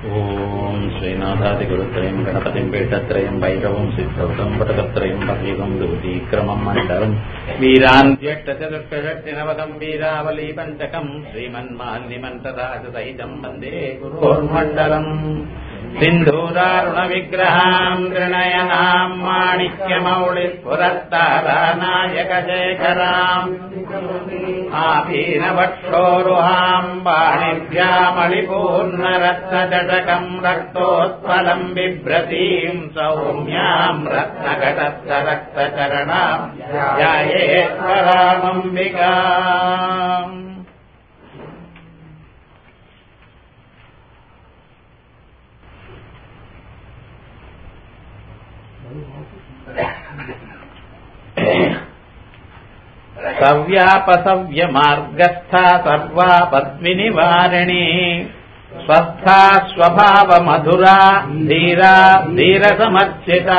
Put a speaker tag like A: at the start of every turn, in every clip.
A: ॐ श्रीनाथादिगुरुत्रयम् गणपतिम् पीठत्रयम् भैरवम् सिद्धौतम् पटकत्रयम् पथैवम् दूतीक्रमम् मण्डलम् वीरान्त्यष्टचतुष्कषट्टिनवदम् वीरावली पञ्चकम् श्रीमन्मान्निमन्त्रराजसहितम् वन्दे गुरोर्मण्डलम् सिन्धूरारुणविग्रहाम् त्रिणयनाम् माणिक्यमौलिपुरस्तारानायकशेखराम् आभीनवक्षोरुहाम् बाणिभ्यामलिपूर्णरत्नजटकम् रक्तोत्पलम् बिभ्रतीम् सौम्याम् रत्नघटस्थ रक्तचरणाम् ध्यायेश्वरामम्बिकाम् सव्यापसव्यमार्गस्था सर्वापद्विनिवारिणी स्वस्था स्वभावमधुरा धीरा धीरसमर्चिता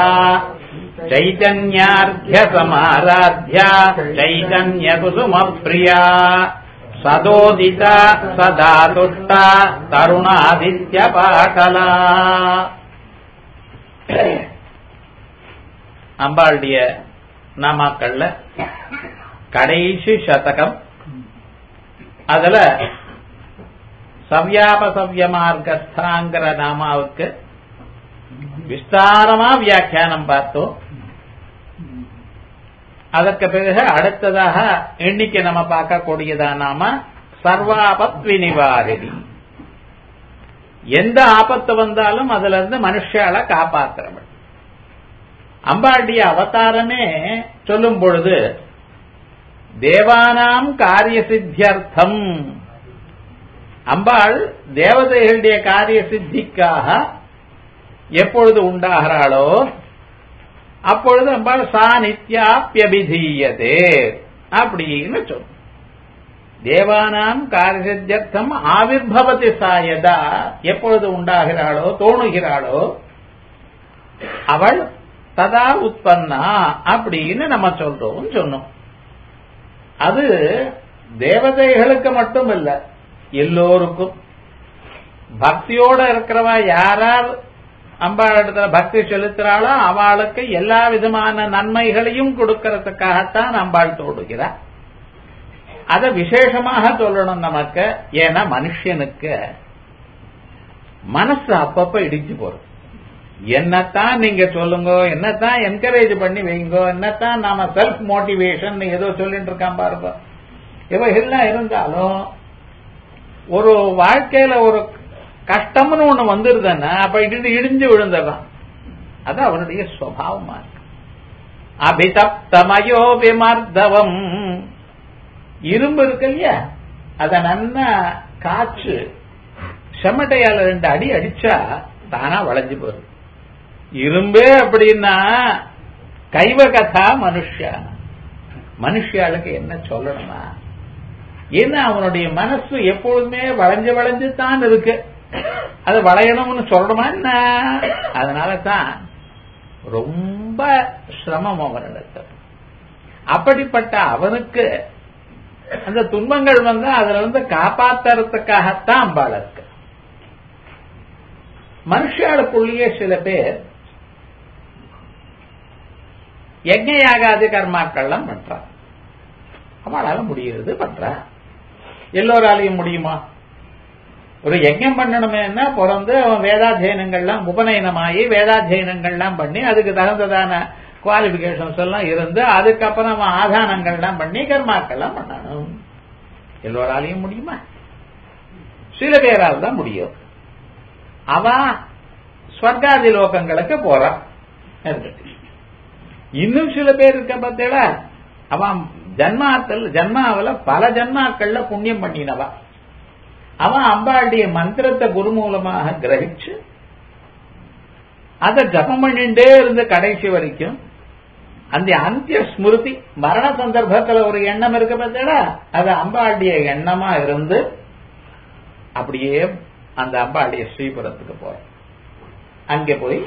A: चैतन्यार्घ्यसमाराध्या चैतन्यकुसुमप्रिया सदोदिता सदा तुष्टा तरुणादित्यपाटला அம்பாளுடைய நாமாக்கள்ல கடைசி சதகம் அதுல சவ்யாபசவ்ய மார்க்கஸ்தாங்கிற நாமாவுக்கு விஸ்தாரமா வியாக்கியானம் பார்த்தோம் அதற்கு பிறகு அடுத்ததாக எண்ணிக்கை நம்ம பார்க்கக்கூடியதா நாம சர்வாபத்வி நிவாரணி எந்த ஆபத்து வந்தாலும் அதுல இருந்து மனுஷால காப்பாத்துறவள் அம்பாளுடைய அவதாரமே சொல்லும் பொழுது தேவானாம் காரிய சித்தியர்த்தம் அம்பாள் தேவதைகளுடைய காரிய சித்திக்காக எப்பொழுது உண்டாகிறாளோ அப்பொழுது அம்பாள் சா நித்யாப்பியபிதீயதே அப்படின்னு சொல்லும் தேவானாம் காரியசித்தியர்த்தம் ஆவிர்பவதி சாயதா எப்பொழுது உண்டாகிறாளோ தோணுகிறாளோ அவள் ததா உற்பன்னா அப்படின்னு நம்ம சொல்றோம் சொன்னோம் அது தேவதைகளுக்கு மட்டும் இல்ல எல்லோருக்கும் பக்தியோட இருக்கிறவா யாரார் அம்பாள் இடத்துல பக்தி செலுத்துறாளோ அவளுக்கு எல்லா விதமான நன்மைகளையும் கொடுக்கறதுக்காகத்தான் அம்பாள் தோடுகிறார் அதை விசேஷமாக சொல்லணும் நமக்கு ஏன்னா மனுஷனுக்கு மனசு அப்பப்ப இடிச்சு போறது என்னத்தான் நீங்க சொல்லுங்க என்னத்தான் என்கரேஜ் பண்ணி வைங்க என்னத்தான் நாம செல்ஃப் மோட்டிவேஷன் ஏதோ சொல்லிட்டு இருக்கான் பாருங்க இவைகள்லாம் இருந்தாலும் ஒரு வாழ்க்கையில ஒரு கஷ்டம்னு ஒண்ணு வந்துருதுன்னா அப்ப இடிந்து இடிஞ்சு விழுந்துடுறான் அது அவனுடைய சுவாவமா இருக்கு அபிதப்தமயோ விமர்தவம் இரும்பு இருக்கு இல்லையா அத நன்னா காய்ச்சு செம்மட்டையால ரெண்டு அடி அடிச்சா தானா வளைஞ்சு போகுது இரும்பே அப்படின்னா கைவ கதா மனுஷா மனுஷியாளுக்கு என்ன சொல்லணுமா ஏன்னா அவனுடைய மனசு எப்பொழுதுமே வளைஞ்சு வளைஞ்சு தான் இருக்கு அது வளையணும்னு சொல்லணுமா என்ன அதனால தான் ரொம்ப சிரமம் அவனிடத்து அப்படிப்பட்ட அவனுக்கு அந்த துன்பங்கள் வந்து அதுல இருந்து காப்பாத்துறதுக்காகத்தான் அம்பாள் இருக்கு மனுஷாளுக்குள்ளேயே சில பேர் யஜ்ஞ யாகாதி கர்மாக்கள்லாம் பண்றா அவளால முடிகிறது பண்றா எல்லோராலையும் முடியுமா ஒரு யஜ்ஞம் பண்ணணுமேனா பிறந்து அவன் வேதாத்தியனங்கள்லாம் உபநயனமாகி வேதாத்தியனங்கள்லாம் பண்ணி அதுக்கு தகுந்ததான குவாலிபிகேஷன்ஸ் எல்லாம் இருந்து அதுக்கப்புறம் அவன் ஆதானங்கள்லாம் பண்ணி கர்மாக்கள்லாம் பண்ணணும் எல்லோராலையும் முடியுமா சில பேரால் தான் முடியும் அவ ஸ்வர்காதி லோகங்களுக்கு போறான் இன்னும் சில பேர் இருக்க பார்த்தேடா அவன் ஜன்மாத்தில் ஜன்மாவில் பல ஜன்மாக்கள்ல புண்ணியம் பண்ணினவா அவன் அம்பாளுடைய மந்திரத்தை குரு மூலமாக கிரகிச்சு அதை ஜபம் பண்ணிட்டே இருந்து கடைசி வரைக்கும் அந்த அந்திய ஸ்மிருதி மரண சந்தர்ப்பத்தில் ஒரு எண்ணம் இருக்க பார்த்தேடா அது அம்பாளுடைய எண்ணமா இருந்து அப்படியே அந்த அம்பாளுடைய ஸ்ரீபுரத்துக்கு போற அங்கே போய்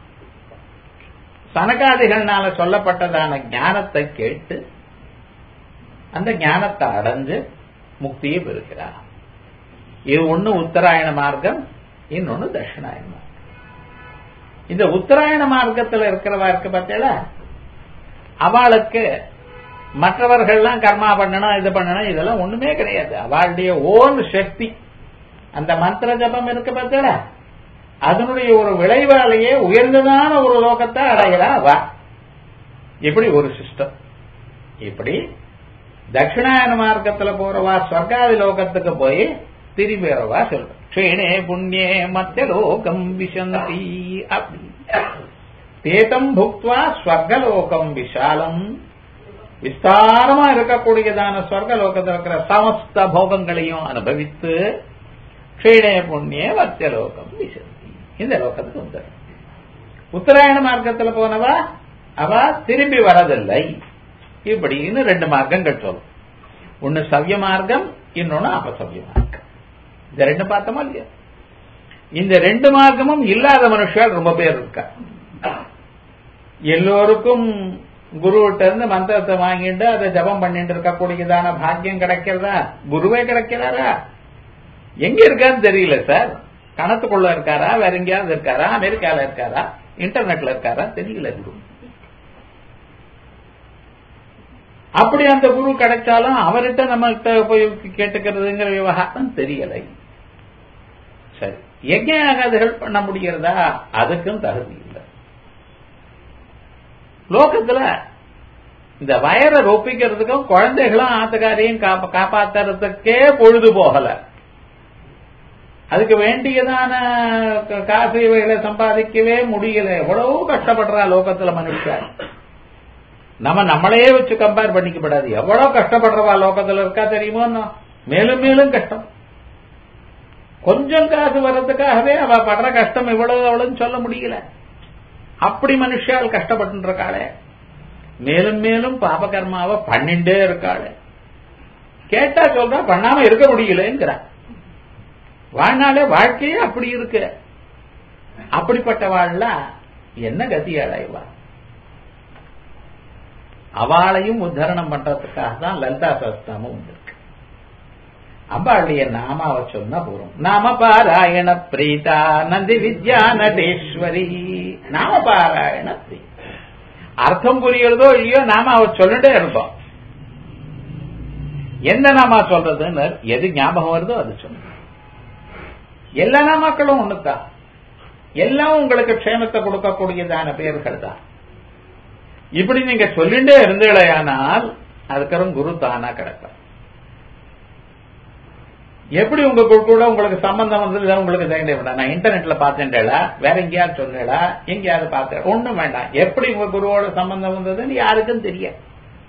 A: சனகாதிகள்னால சொல்லப்பட்டதான ஞானத்தை கேட்டு அந்த ஞானத்தை அடைஞ்சு முக்தியை பெறுகிறார் இது ஒண்ணு உத்தராயண மார்க்கம் இன்னொன்னு தட்சிணாயன மார்க்கம் இந்த உத்தராயண மார்க்கத்தில் இருக்கிறவா இருக்கு பார்த்தீங்களா அவளுக்கு மற்றவர்கள்லாம் கர்மா பண்ணணும் இது பண்ணணும் இதெல்லாம் ஒண்ணுமே கிடையாது அவளுடைய ஓன் சக்தி அந்த மந்திர ஜபம் இருக்கு பார்த்தீங்களா அதனுடைய ஒரு விளைவாலேயே உயர்ந்ததான ஒரு லோகத்தை அடைகிறா அவ இப்படி ஒரு சிஸ்டம் இப்படி தட்சிணாயன மார்க்கத்துல போறவா ஸ்வர்காதி லோகத்துக்கு போய் திரும்பி வரவா சொல்ற க்ஷீணே புண்ணியே மத்திய லோகம் விசந்தி அப்படி தேதம் புக்துவா ஸ்வர்கலோகம் விஷாலம் விஸ்தாரமா இருக்கக்கூடியதான ஸ்வர்கலோகத்தில் இருக்கிற சமஸ்த போகங்களையும் அனுபவித்து க்ஷீணே புண்ணிய மத்தியலோகம் விசந்தி இந்த லோகத்துக்கு வந்துடும் உத்தராயண மார்க்கத்துல போனவா அவ திரும்பி வரதில்லை இப்படின்னு ரெண்டு மார்க்கங்கள் சொல்லும் ஒன்னு சவ்ய மார்க்கம் இன்னொன்னு அபசவ்ய மார்க்கம் இந்த ரெண்டு பார்த்தோமா இல்லையா இந்த ரெண்டு மார்க்கமும் இல்லாத மனுஷர்கள் ரொம்ப பேர் இருக்கா எல்லோருக்கும் குருவிட்ட இருந்து மந்திரத்தை வாங்கிட்டு அதை ஜபம் பண்ணிட்டு இருக்கக்கூடியதான பாக்கியம் கிடைக்கிறதா குருவே கிடைக்கிறாரா எங்க இருக்கான்னு தெரியல சார் கணத்துக்குள்ள இருக்காரா வேற எங்கேயாவது இருக்காரா அமெரிக்கால இருக்காரா இன்டர்நெட்ல இருக்காரா தெரியல குரு அப்படி அந்த குரு கிடைச்சாலும் அவர்கிட்ட நம்மகிட்ட போய் கேட்டுக்கிறதுங்கிற விவகாரம் தெரியலை சரி எங்க ஆகாதுகள் பண்ண முடிகிறதா அதுக்கும் தகுதி இல்லை லோகத்துல இந்த வயரை ரொப்பிக்கிறதுக்கும் குழந்தைகளும் ஆத்துக்காரையும் காப்பாத்துறதுக்கே பொழுது போகல அதுக்கு வேண்டியதான காசு இவைகளை சம்பாதிக்கவே முடியல எவ்வளவு கஷ்டப்படுறா லோகத்துல மனுஷன் நம்ம நம்மளையே வச்சு கம்பேர் பண்ணிக்கப்படாது எவ்வளவு கஷ்டப்படுறவா லோகத்துல இருக்கா தெரியுமோ மேலும் மேலும் கஷ்டம் கொஞ்சம் காசு வர்றதுக்காகவே அவ படுற கஷ்டம் இவ்வளவு அவ்வளவுன்னு சொல்ல முடியல அப்படி மனுஷால் கஷ்டப்பட்டு இருக்காளே மேலும் மேலும் பாபகர்மாவை பண்ணிண்டே இருக்காளே கேட்டா சொல்றா பண்ணாம இருக்க முடியலங்கிற வாழ்நாளே வாழ்க்கையே அப்படி இருக்கு அப்படிப்பட்ட வாழலாம் என்ன கதி அடைவா அவளையும் உத்தரணம் பண்றதுக்காக தான் லலிதா சஸ்தாமும் வந்திருக்கு அம்பாளுடைய நாமாவை சொன்னா போறோம் நாம பாராயண பிரீதா நந்தி வித்யா நடேஸ்வரி நாம பாராயண பிரீதா அர்த்தம் புரியறதோ இல்லையோ நாம அவ சொல்லிட்டே இருப்போம் எந்த நாமா சொல்றதுன்னு எது ஞாபகம் வருதோ அது சொல்லு எல்லா நாமாக்களும் ஒண்ணுதான் எல்லாம் உங்களுக்கு க்ஷேமத்தை கொடுக்கக்கூடியதான பெயர்கள் தான் இப்படி நீங்க சொல்லிட்டே இருந்தீங்களேயானால் அதுக்கப்புறம் குரு தானா கிடைப்பார் எப்படி உங்க கூட உங்களுக்கு சம்பந்தம் வந்தது உங்களுக்கு தேங்க வேண்டாம் நான் இன்டர்நெட்ல பார்த்தேன்டா வேற எங்கேயாவது சொன்னேடா எங்கேயாவது பார்த்தேன் ஒண்ணும் வேண்டாம் எப்படி உங்க குருவோட சம்பந்தம் வந்ததுன்னு யாருக்கும் தெரியாது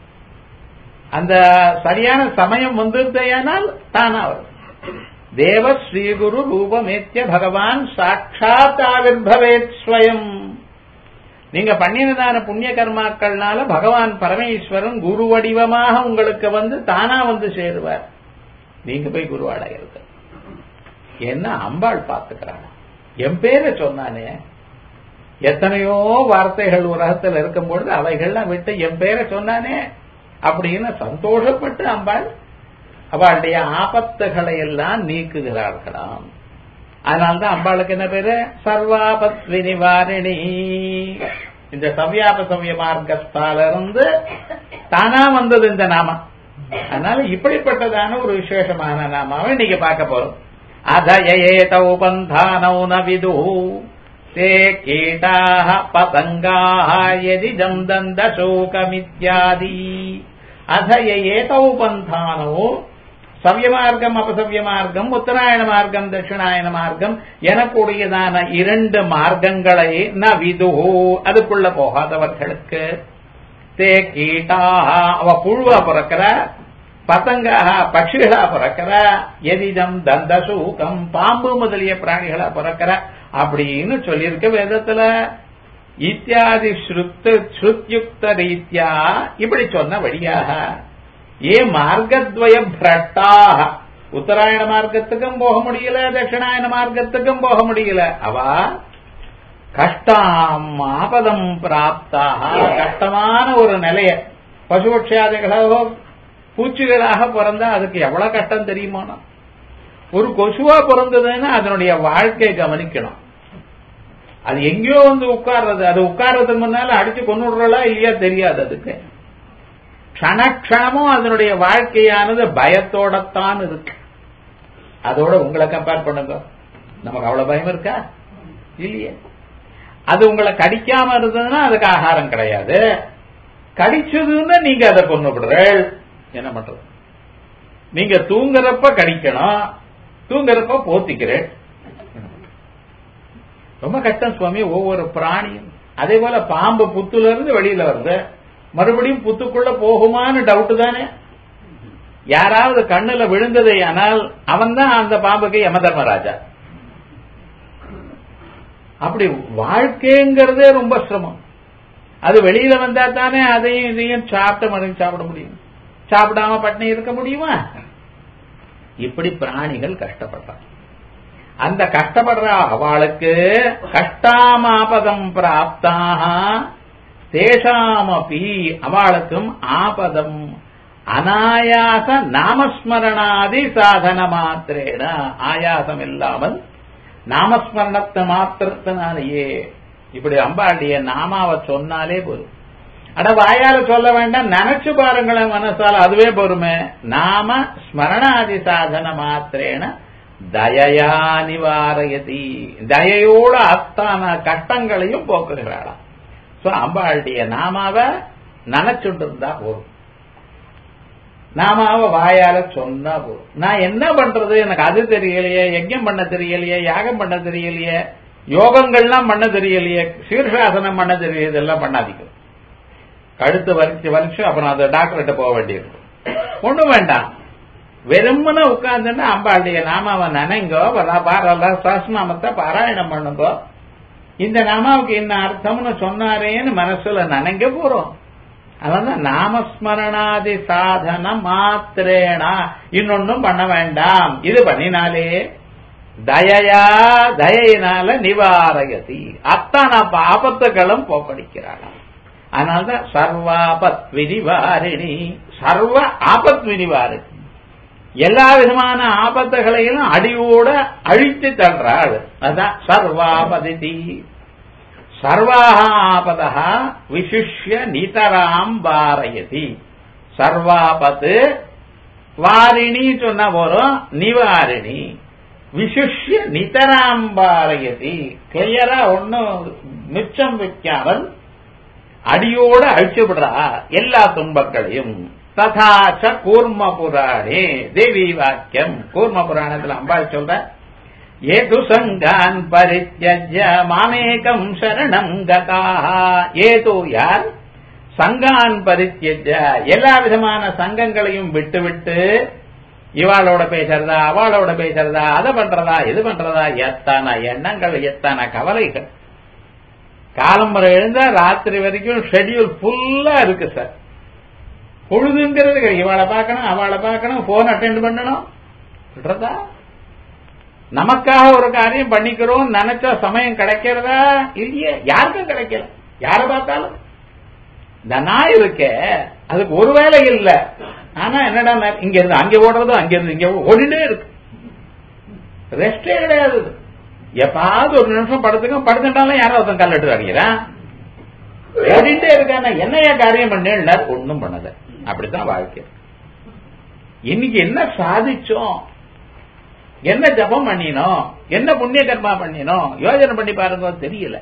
A: அந்த சரியான சமயம் வந்திருந்தேயானால் தானா வரும் தேவ ஸ்ரீகுரு ரூபமேத்திய பகவான் சாட்சாத் ஆவிர்பவேத் ஸ்வயம் நீங்க பண்ணினதான புண்ணிய கர்மாக்கள்னால பகவான் பரமேஸ்வரன் குரு வடிவமாக உங்களுக்கு வந்து தானா வந்து சேருவார் நீங்க போய் குரு அடையிறது என்ன அம்பாள் பார்த்துக்கிறாங்க என் பேரை சொன்னானே எத்தனையோ வார்த்தைகள் உலகத்தில் இருக்கும்பொழுது அவைகள்லாம் விட்டு என் பேரை சொன்னானே அப்படின்னு சந்தோஷப்பட்டு அம்பாள் அவளுடைய ஆபத்துகளை எல்லாம் நீக்குகிறார்களாம் அதனால்தான் அம்பாளுக்கு என்ன பேரு சர்வாபத்வி நிவாரிணி இந்த சவ்யாப சவ்ய மார்க்கஸ்தால இருந்து தானா வந்தது இந்த நாமம் அதனால இப்படிப்பட்டதான ஒரு விசேஷமான நாமாவை இன்னைக்கு பார்க்க போறோம் அதயேதௌ பந்தானௌ ந விது தே கீட்டாः பதங்காः यदिदम् दन्दशोकमित्यादि अथ एतौ பந்தானோ சவ்யமார்க்கம் அபசவ்ய மார்க்கம் உத்தராயண மார்க்கம் தட்சிணாயன மார்க்கம் எனக்கூடியதான இரண்டு மார்க்கங்களை ந விது அதுக்குள்ள போகாதவர்களுக்கு தே கீட்டாக அவ புழுவா பிறக்கிற பதங்காக பட்சிகளா பிறக்கிற எதிதம் தந்தசூகம் பாம்பு முதலிய பிராணிகளா பிறக்கிற அப்படின்னு சொல்லியிருக்க வேதத்துல இத்தியாதி ஸ்ருத்யுக்த ரீத்யா இப்படி சொன்ன வழியாக ஏ மார்க்கத்வய பிரட்டாக உத்தராயண மார்க்கத்துக்கும் போக முடியல தட்சிணாயன மார்க்கத்துக்கும் போக முடியல அவா கஷ்டம் ஆபதம் பிராப்தாக கஷ்டமான ஒரு நிலைய பசுபட்சியாதிகளாக பூச்சிகளாக பிறந்தா அதுக்கு எவ்வளவு கஷ்டம் தெரியுமோ ஒரு கொசுவா பிறந்ததுன்னா அதனுடைய வாழ்க்கையை கவனிக்கணும் அது எங்கேயோ வந்து உட்கார்றது அது உட்கார்றதுக்கு முன்னால அடிச்சு கொண்டு விடுறா இல்லையா தெரியாது அதுக்கு க்ஷணக்ஷணமும் அதனுடைய வாழ்க்கையானது பயத்தோடத்தான் இருக்கு அதோட உங்களை கம்பேர் பண்ணுங்க நமக்கு அவ்வளவு பயம் இருக்கா இல்லையே அது உங்களை கடிக்காம இருந்ததுன்னா அதுக்கு ஆகாரம் கிடையாது கடிச்சதுன்னு நீங்க அதை கொண்டு விடுறீள் என்ன பண்றது நீங்க தூங்குறப்ப கடிக்கணும் தூங்குறப்ப போத்திக்கிறேன் ரொம்ப கஷ்டம் சுவாமி ஒவ்வொரு பிராணியும் அதே போல பாம்பு புத்துல இருந்து வெளியில வருது மறுபடியும் புத்துக்குள்ள போகுமான்னு டவுட் தானே யாராவது கண்ணுல விழுந்ததை ஆனால் அவன் தான் அந்த பாம்புக்கு யமதர்மராஜா அப்படி வாழ்க்கைங்கிறதே ரொம்ப சிரமம் அது வெளியில வந்தா தானே அதையும் இதையும் சாப்பிட்ட மறுபடியும் சாப்பிட முடியும் சாப்பிடாம பட்டினி இருக்க முடியுமா இப்படி பிராணிகள் கஷ்டப்படுறாங்க அந்த கஷ்டப்படுற அவளுக்கு கஷ்டாமாபதம் பிராப்தாக தேஷாமபி அவளுக்கும் ஆபதம் அனாயாச நாமஸ்மரணாதி சாதன மாத்திரேன ஆயாசம் இல்லாமல் நாமஸ்மரணத்தை மாத்திரத்தினாலேயே இப்படி அம்பாண்டிய நாமாவை சொன்னாலே போதும் அட வாயால சொல்ல வேண்டாம் நினைச்சு பாருங்களேன் மனசால அதுவே பொறுமை நாம ஸ்மரணாதி சாதன மாத்திரேன தயையா நிவாரயதி தயையோட அத்தான கஷ்டங்களையும் போக்குகிறாளாம் சோ அம்பாளுடைய நாமாவ நினைச்சுட்டு இருந்தா போதும் நாமாவ வாயால சொன்னா போதும் நான் என்ன பண்றது எனக்கு அது தெரியலையே யஜ்யம் பண்ண தெரியலையே யாகம் பண்ண தெரியலையே யோகங்கள்லாம் பண்ண தெரியலையே சீர்ஷாசனம் பண்ண தெரியல இதெல்லாம் பண்ணாதீங்க கழுத்து வலிச்சு வலிச்சு அப்புறம் அந்த டாக்டர்கிட்ட போக வேண்டியிருக்கும் ஒண்ணும் வேண்டாம் வெறுமன உட்கார்ந்துட்டு அம்பாளுடைய நாமாவை நினைங்கோ பாரல சாஸ்நாமத்தை பாராயணம் பண்ணுங்கோ இந்த நாமாவுக்கு என்ன அர்த்தம்னு சொன்னாரேன்னு மனசுல நினைங்க போறோம் அதான் நாமஸ்மரணாதி சாதன மாத்திரேனா இன்னொன்னும் பண்ண வேண்டாம் இது பண்ணினாலே தயையா தயையினால நிவாரயதி அத்தனை ஆபத்துகளும் போக்கடிக்கிறாளாம் அதனால்தான் சர்வாபத் வினிவாரிணி சர்வ ஆபத் வினிவாரிணி எல்லா விதமான ஆபத்துகளையும் அடியோட அழித்து தள்ளுறாள் அதான் சர்வாபதி சர்வாக ஆபதா விசிஷ்ய நிதராம் வாரயதி சர்வாபத்து வாரிணி சொன்ன போறோம் நிவாரிணி விசிஷ்ய நிதராம் வாரயதி கிளியரா ஒன்னும் மிச்சம் வைக்காமல் அடியோட அழிச்சு விடுறா எல்லா துன்பங்களையும் ததாச்ச கூர்ம புராணே தேவி வாக்கியம் கூர்ம புராணத்துல அம்பாள் சொல்ற ஏது சங்கான் பரித்யஜ மாமேகம் சரணம் கதா ஏதோ யார் சங்கான் பரித்யஜ எல்லா விதமான சங்கங்களையும் விட்டு விட்டு இவாளோட பேசுறதா அவளோட பேசுறதா அதை பண்றதா இது பண்றதா எத்தனை எண்ணங்கள் எத்தனை கவலைகள் காலம்பரம் எழுந்தா ராத்திரி வரைக்கும் ஷெட்யூல் ஃபுல்லா இருக்கு சார் பொழுதுங்கிறது இவாளை பார்க்கணும் அவளை பார்க்கணும் போன் அட்டென்ட் பண்ணணும் விடுறதா நமக்காக ஒரு காரியம் பண்ணிக்கிறோம் நினைச்ச சமயம் கிடைக்கிறதா இல்லையே யாருக்கும் கிடைக்கல யார பார்த்தாலும் இந்த நாய் இருக்க அதுக்கு ஒரு வேலை இல்ல ஆனா என்னடா இங்க இருந்து அங்க ஓடுறதோ அங்க இருந்து இங்க ஓடிட்டே இருக்கு ரெஸ்டே கிடையாது எப்பாவது ஒரு நிமிஷம் படுத்துக்க படுத்துட்டாலும் யாரோ ஒருத்தன் கல்லெட்டு அடிக்கிறான் ஓடிட்டே இருக்கான என்னையா காரியம் பண்ண ஒன்னும் பண்ணல அப்படித்தான் வாழ்க்கை இன்னைக்கு என்ன சாதிச்சோம் என்ன ஜபம் பண்ணினோம் என்ன புண்ணிய கர்மா பண்ணினோம் யோஜனை பண்ணி பாருங்க தெரியல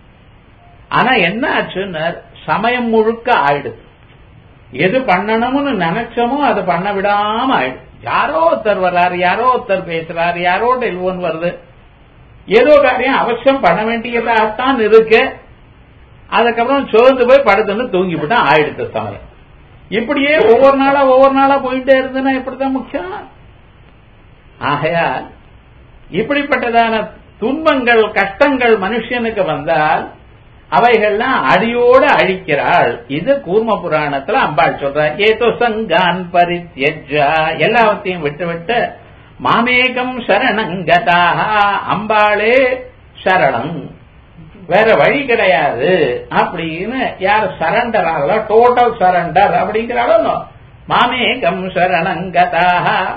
A: ஆனா என்ன ஆச்சுன்னு சமயம் முழுக்க ஆயிடுது எது பண்ணணும்னு நினைச்சோமோ அது பண்ண விடாம ஆயிடுது யாரோ ஒருத்தர் வர்றாரு யாரோ ஒருத்தர் பேசுறாரு யாரோ டெலிபோன் வருது ஏதோ காரியம் அவசியம் பண்ண வேண்டியதாகத்தான் இருக்கு அதுக்கப்புறம் சோர்ந்து போய் படுத்துன்னு தூங்கி விட்டா ஆயிடுத்து சமயம் இப்படியே ஒவ்வொரு நாளா ஒவ்வொரு நாளா போயிட்டே இருந்ததுன்னா இப்படிதான் முக்கியம் ஆகையால் இப்படிப்பட்டதான துன்பங்கள் கஷ்டங்கள் மனுஷனுக்கு வந்தால் அவைகள்லாம் அடியோடு அழிக்கிறாள் இது கூர்ம புராணத்துல அம்பாள் சொல்ற ஏதோ சங்கான் பரித்யஜா எல்லாவற்றையும் விட்டு விட்டு மாமேகம் சரணங்கதாக அம்பாளே சரணம் வேற வழி கிடையாது அப்படின்னு யார் சரண்டர் ஆகல டோட்டல் சரண்டர் அப்படிங்கிறாளோ மாமேகம் சரணங்கதாக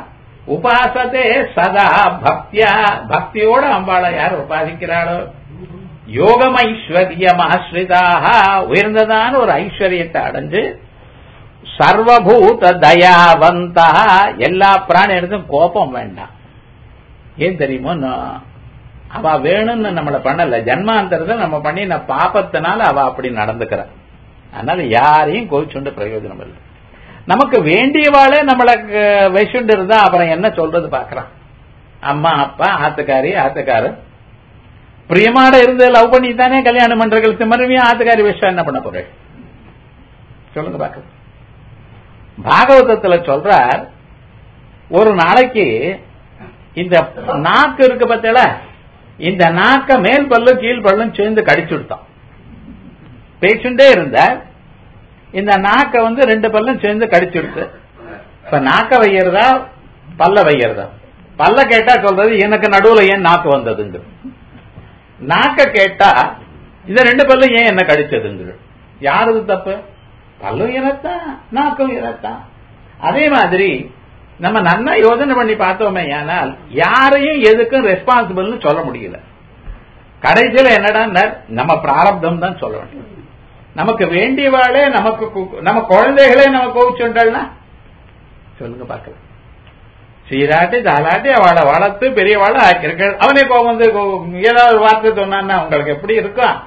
A: உபாசதே சதா பக்தியா பக்தியோட அம்பாளை யார் உபாசிக்கிறாளோ யோகம் ஐஸ்வர்யம் ஆசிரிதாக உயர்ந்ததான ஒரு ஐஸ்வர்யத்தை அடைஞ்சு சர்வபூத தயாவந்தா எல்லா பிராணிகளுக்கும் கோபம் வேண்டாம் ஏன் தெரியுமோ நான் அவ வேணும்னு நம்மள பண்ணல ஜன்மாந்தரத்தை நம்ம பண்ணின பாப்பத்தினால அவ அப்படி நடந்துக்கிறான் அதனால யாரையும் கோவிச்சுண்டு பிரயோஜனம் இல்லை நமக்கு வேண்டியவாளே நம்மளுக்கு வைசுண்டு இருந்தா அப்புறம் என்ன சொல்றது பாக்குறான் அம்மா அப்பா ஆத்துக்காரி ஆத்துக்காரர் பிரியமான இருந்து லவ் பண்ணி தானே கல்யாணம் பண்றதுக்கு மறுபடியும் ஆத்துக்காரி விஷயம் என்ன பண்ண போறேன் சொல்லுங்க பாக்க பாகவதத்துல சொல்றார் ஒரு நாளைக்கு இந்த நாக்கு இருக்கு பார்த்தல இந்த நாக்க மேல் பல்லு கீழ் பல்லும் சேர்ந்து கடிச்சு விடுத்தான் பேச்சுட்டே இருந்த இந்த நாக்க வந்து ரெண்டு பல்லும் சேர்ந்து கடிச்சு விடுத்து இப்ப நாக்க வைக்கிறதா பல்ல வைக்கிறதா பல்ல கேட்டா சொல்றது எனக்கு நடுவுல ஏன் நாக்கு வந்ததுங்க நாக்க கேட்டா இந்த ரெண்டு பல்லும் ஏன் என்ன கடிச்சதுங்க யாரது தப்பு பல்லும் இனத்தான் நாக்கும் இனத்தான் அதே மாதிரி நம்ம நல்லா யோசனை பண்ணி பார்த்தோமே ஆனால் யாரையும் எதுக்கும் ரெஸ்பான்சிபிள்னு சொல்ல முடியல கடைசியில என்னடா நம்ம பிராரப்தம் தான் சொல்ல வேண்டும் நமக்கு வேண்டியவாளே நமக்கு நம்ம குழந்தைகளே நம்ம கோவிச்சுட்டாள்னா சொல்லுங்க பார்க்கலாம் சீராட்டி தாலாட்டி அவளை வளர்த்து பெரியவாளை ஆக்கிருக்க அவனே கோவம் வந்து ஏதாவது வார்த்தை சொன்னான்னா உங்களுக்கு எப்படி இருக்கும்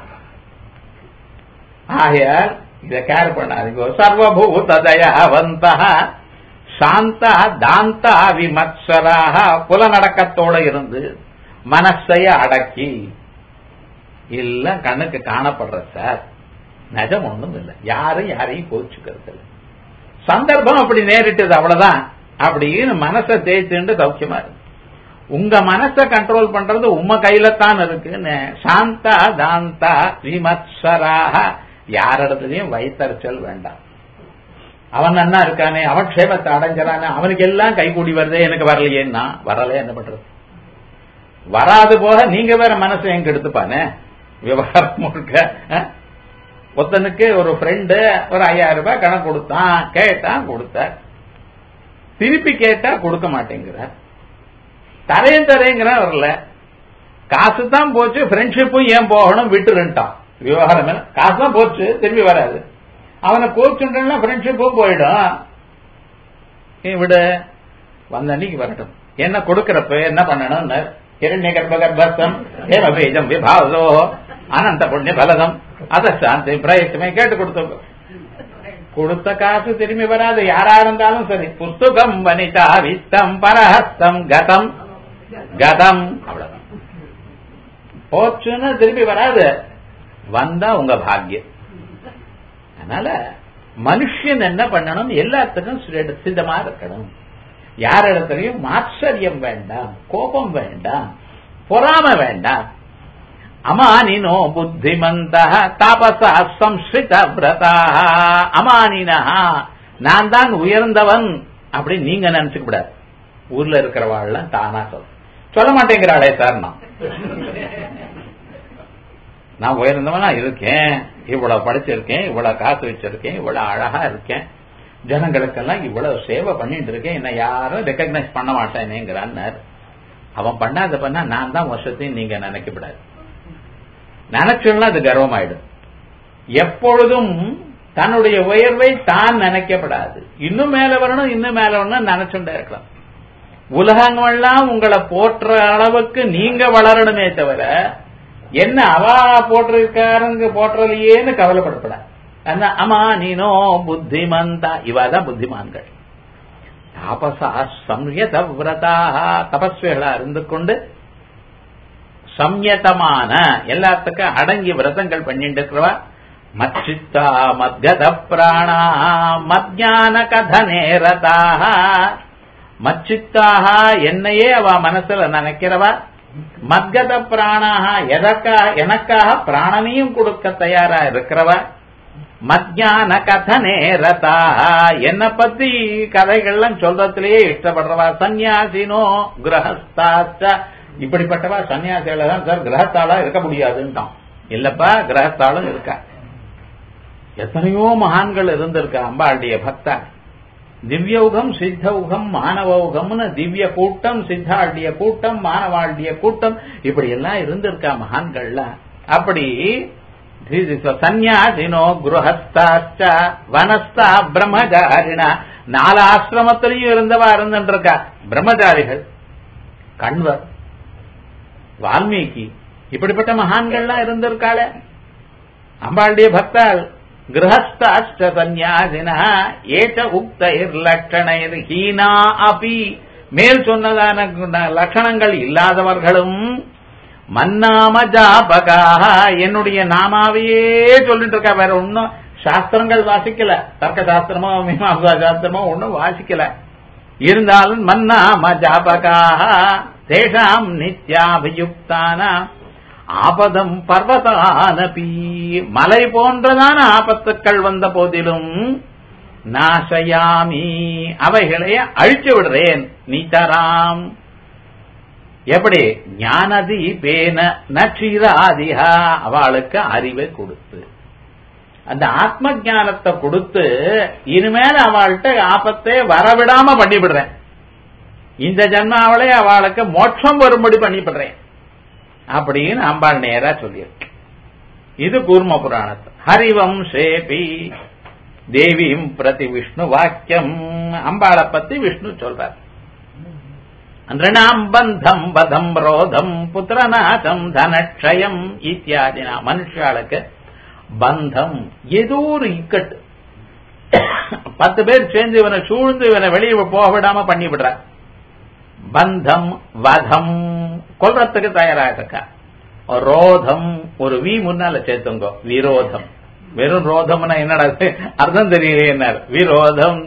A: ஆகையால் இதை கேர் பண்ணாதீங்க சர்வபூத தயாவந்தா சாந்தா தாந்தா விமத்சராக புலநடக்கத்தோட இருந்து மனசைய அடக்கி எல்லாம் கண்ணுக்கு காணப்படுற சார் நிஜம் ஒண்ணும் இல்லை யாரும் யாரையும் கோச்சுக்கிறது இல்லை சந்தர்ப்பம் அப்படி நேரிட்டது அவ்வளவுதான் அப்படின்னு மனசை தேய்த்துண்டு சௌக்கியமா இருக்கு உங்க மனசை கண்ட்ரோல் பண்றது உம்ம கையில தான் இருக்குன்னு சாந்தா தாந்தா விமத்சராக யாரிடத்துலயும் வைத்தறிச்சல் வேண்டாம் அவன் நன்னா இருக்கானே அவன் க்ஷேமத்தை அடைஞ்சானே அவனுக்கு எல்லாம் கைகூடி வருதே எனக்கு வரலையேன்னா வரல என்ன பண்றது வராது போக நீங்க வேற மனசை எங்க எடுத்துப்பானே விவகாரம் முழுக்க ஒருத்தனுக்கு ஒரு ஃப்ரெண்டு ஒரு ஐயாயிரம் ரூபாய் கணக்கு கொடுத்தான் கேட்டான் கொடுத்த திருப்பி கேட்டா கொடுக்க மாட்டேங்கிற தரையும் தரையங்கிற வரல காசு தான் போச்சு ஃப்ரெண்ட்ஷிப்பும் ஏன் போகணும் விட்டுருன்ட்டான் விவகாரம் காசு தான் போச்சு திரும்பி வராது அவனை கோச்சுட்டா ஃப்ரெண்ட்ஷிப்பும் போயிடும் நீ விடு வந்த அன்னைக்கு வரட்டும் என்ன கொடுக்கறப்ப என்ன பண்ணணும் இரண்ய கர்ப்ப கர்ப்பஸ்தம் ஏம பீஜம் விபாவதோ அனந்த புண்ணிய பலதம் அத சாந்தி பிரயத்தமே கேட்டு கொடுத்தோம் கொடுத்த காசு திரும்பி வராது யாரா இருந்தாலும் சரி புஸ்தகம் வனிதா வித்தம் பரஹஸ்தம் கதம் கதம் அவ்வளவுதான் போச்சுன்னு திரும்பி வராது வந்தா உங்க பாக்கியம் அதனால மனுஷன் என்ன பண்ணணும் எல்லாத்துக்கும் சித்தமா இருக்கணும் யார் இடத்துலயும் மாச்சரியம் வேண்டாம் கோபம் வேண்டாம் பொறாம வேண்டாம் அமானினோ புத்திமந்த தாபசா சம்ஸ்கிருத விரதா அமானினா நான் தான் உயர்ந்தவன் அப்படின்னு நீங்க நினைச்சுக்க கூடாது ஊர்ல இருக்கிறவாள்லாம் தானா சொல்ல சொல்ல மாட்டேங்கிறாளே சார் நான் நான் உயர்ந்தவனா இருக்கேன் இவ்வளவு படிச்சிருக்கேன் இவ்வளவு காசு வச்சிருக்கேன் இவ்வளவு அழகா இருக்கேன் ஜனங்களுக்கெல்லாம் இவ்வளவு சேவை பண்ணிட்டு இருக்கேன் என்ன யாரும் ரெக்கக்னைஸ் பண்ண மாட்டேனேங்கிறான்னார் அவன் பண்ணாத பண்ணா நான் தான் வருஷத்தையும் நீங்க நினைக்கப்படாது நினைச்சோம்னா அது கர்வமாயிடும் எப்பொழுதும் தன்னுடைய உயர்வை தான் நினைக்கப்படாது இன்னும் மேல வரணும் இன்னும் மேல வரணும் நினைச்சுட்டே இருக்கலாம் உலகங்கள்லாம் உங்களை போற்ற அளவுக்கு நீங்க வளரணுமே தவிர என்ன அவா போட்டிருக்காருங்க போற்றலையேன்னு கவலைப்படப்படாது அம்மா நீனோ புத்திமந்தா இவாதான் புத்திமான்கள் தாபசா சம்யத விரதா தபஸ்விகளா இருந்து கொண்டு சம்யதமான எல்லாத்துக்கும் அடங்கி விரதங்கள் பண்ணிட்டு இருக்கிறவா மச்சித்தா மத்கத பிராணா மத்யான கதனே ரதாக மச்சித்தாக என்னையே அவ மனசுல நினைக்கிறவா மத்கத பிராணாக எதற்காக எனக்காக பிராணனையும் கொடுக்க தயாரா இருக்கிறவா மத்யான கதனே ரதா என்ன பத்தி கதைகள்லாம் சொல்றதுலயே இஷ்டப்படுறவா சன்னியாசினோ கிரகஸ்தாச்ச இப்படிப்பட்டவா சன்னியாசிகள தான் சார் கிரகத்தாளா இருக்க முடியாதுன்ட்டான் இல்லப்பா கிரகத்தாளும் இருக்கா எத்தனையோ மகான்கள் இருந்திருக்கா அம்பாளுடைய பக்தா திவ்யௌகம் சித்தௌகம் மானவௌகம்னு திவ்ய கூட்டம் சித்தாண்டிய கூட்டம் மானவாண்டிய கூட்டம் இப்படி எல்லாம் இருந்திருக்கா மகான்கள்ல அப்படி சன்யாசினோ குருஹஸ்தாச்ச வனஸ்தா பிரம்மச்சாரினா நாலு ஆசிரமத்திலையும் இருந்தவா இருந்துருக்கா பிரம்மச்சாரிகள் கண்வர் வால்மீகி இப்படிப்பட்ட மகான்கள்லாம் இருந்திருக்காள அம்பாளுடைய பக்தாள் கிரகஸ்தாஷ்ட சந்நியாசினா ஏச்ச உக்தயிர் லட்சணைர் ஹீனா அபி மேல் சொன்னதான லட்சணங்கள் இல்லாதவர்களும் மன்னாம ஜாபகாக என்னுடைய நாமாவையே சொல்லிட்டு இருக்கா வேற ஒன்னும் சாஸ்திரங்கள் வாசிக்கல தர்க்க சாஸ்திரமோ மீமாசா சாஸ்திரமோ ஒன்னும் வாசிக்கல இருந்தாலும் மன்னாம ஜாபகாக தேஷாம் நித்யாபியுக்தான ஆபதம் பர்வதானபி மலை போன்றதான ஆபத்துக்கள் வந்த போதிலும் நாசயாமி அவைகளை அழிச்சு விடுறேன் நீத்தராம் எப்படி ஞானதி பேன நட்சீராதிகா அவளுக்கு அறிவை கொடுத்து அந்த ஆத்ம ஞானத்தை கொடுத்து இனிமேல் அவள்கிட்ட ஆபத்தை வரவிடாம பண்ணிவிடுறேன் இந்த ஜன்மாவளே அவளுக்கு மோட்சம் வரும்படி பண்ணிவிடுறேன் அப்படின்னு அம்பாள் நேரா சொல்லியிருக்கு இது கூர்ம புராணத்து ஹரிவம் சேபி தேவியும் பிரதி விஷ்ணு வாக்கியம் அம்பாளை பத்தி விஷ்ணு சொல்றார் நிருணாம் பந்தம் பதம் ரோதம் புத்திரநாசம் தனக்ஷயம் இத்தியாதினா மனுஷாளுக்கு பந்தம் ஏதோ ஒரு இக்கட்டு பத்து பேர் சேர்ந்து இவனை சூழ்ந்து இவனை வெளியே போக விடாம பண்ணி விடுற பந்தம் வதம் கொல்றதுக்கு தயாராக இருக்கா ரோதம் ஒரு வி முன்னால சேர்த்துங்க விரோதம் வெறும் ரோதம்னா என்னடா அர்த்தம் தெரியலையே என்ன விரோதம்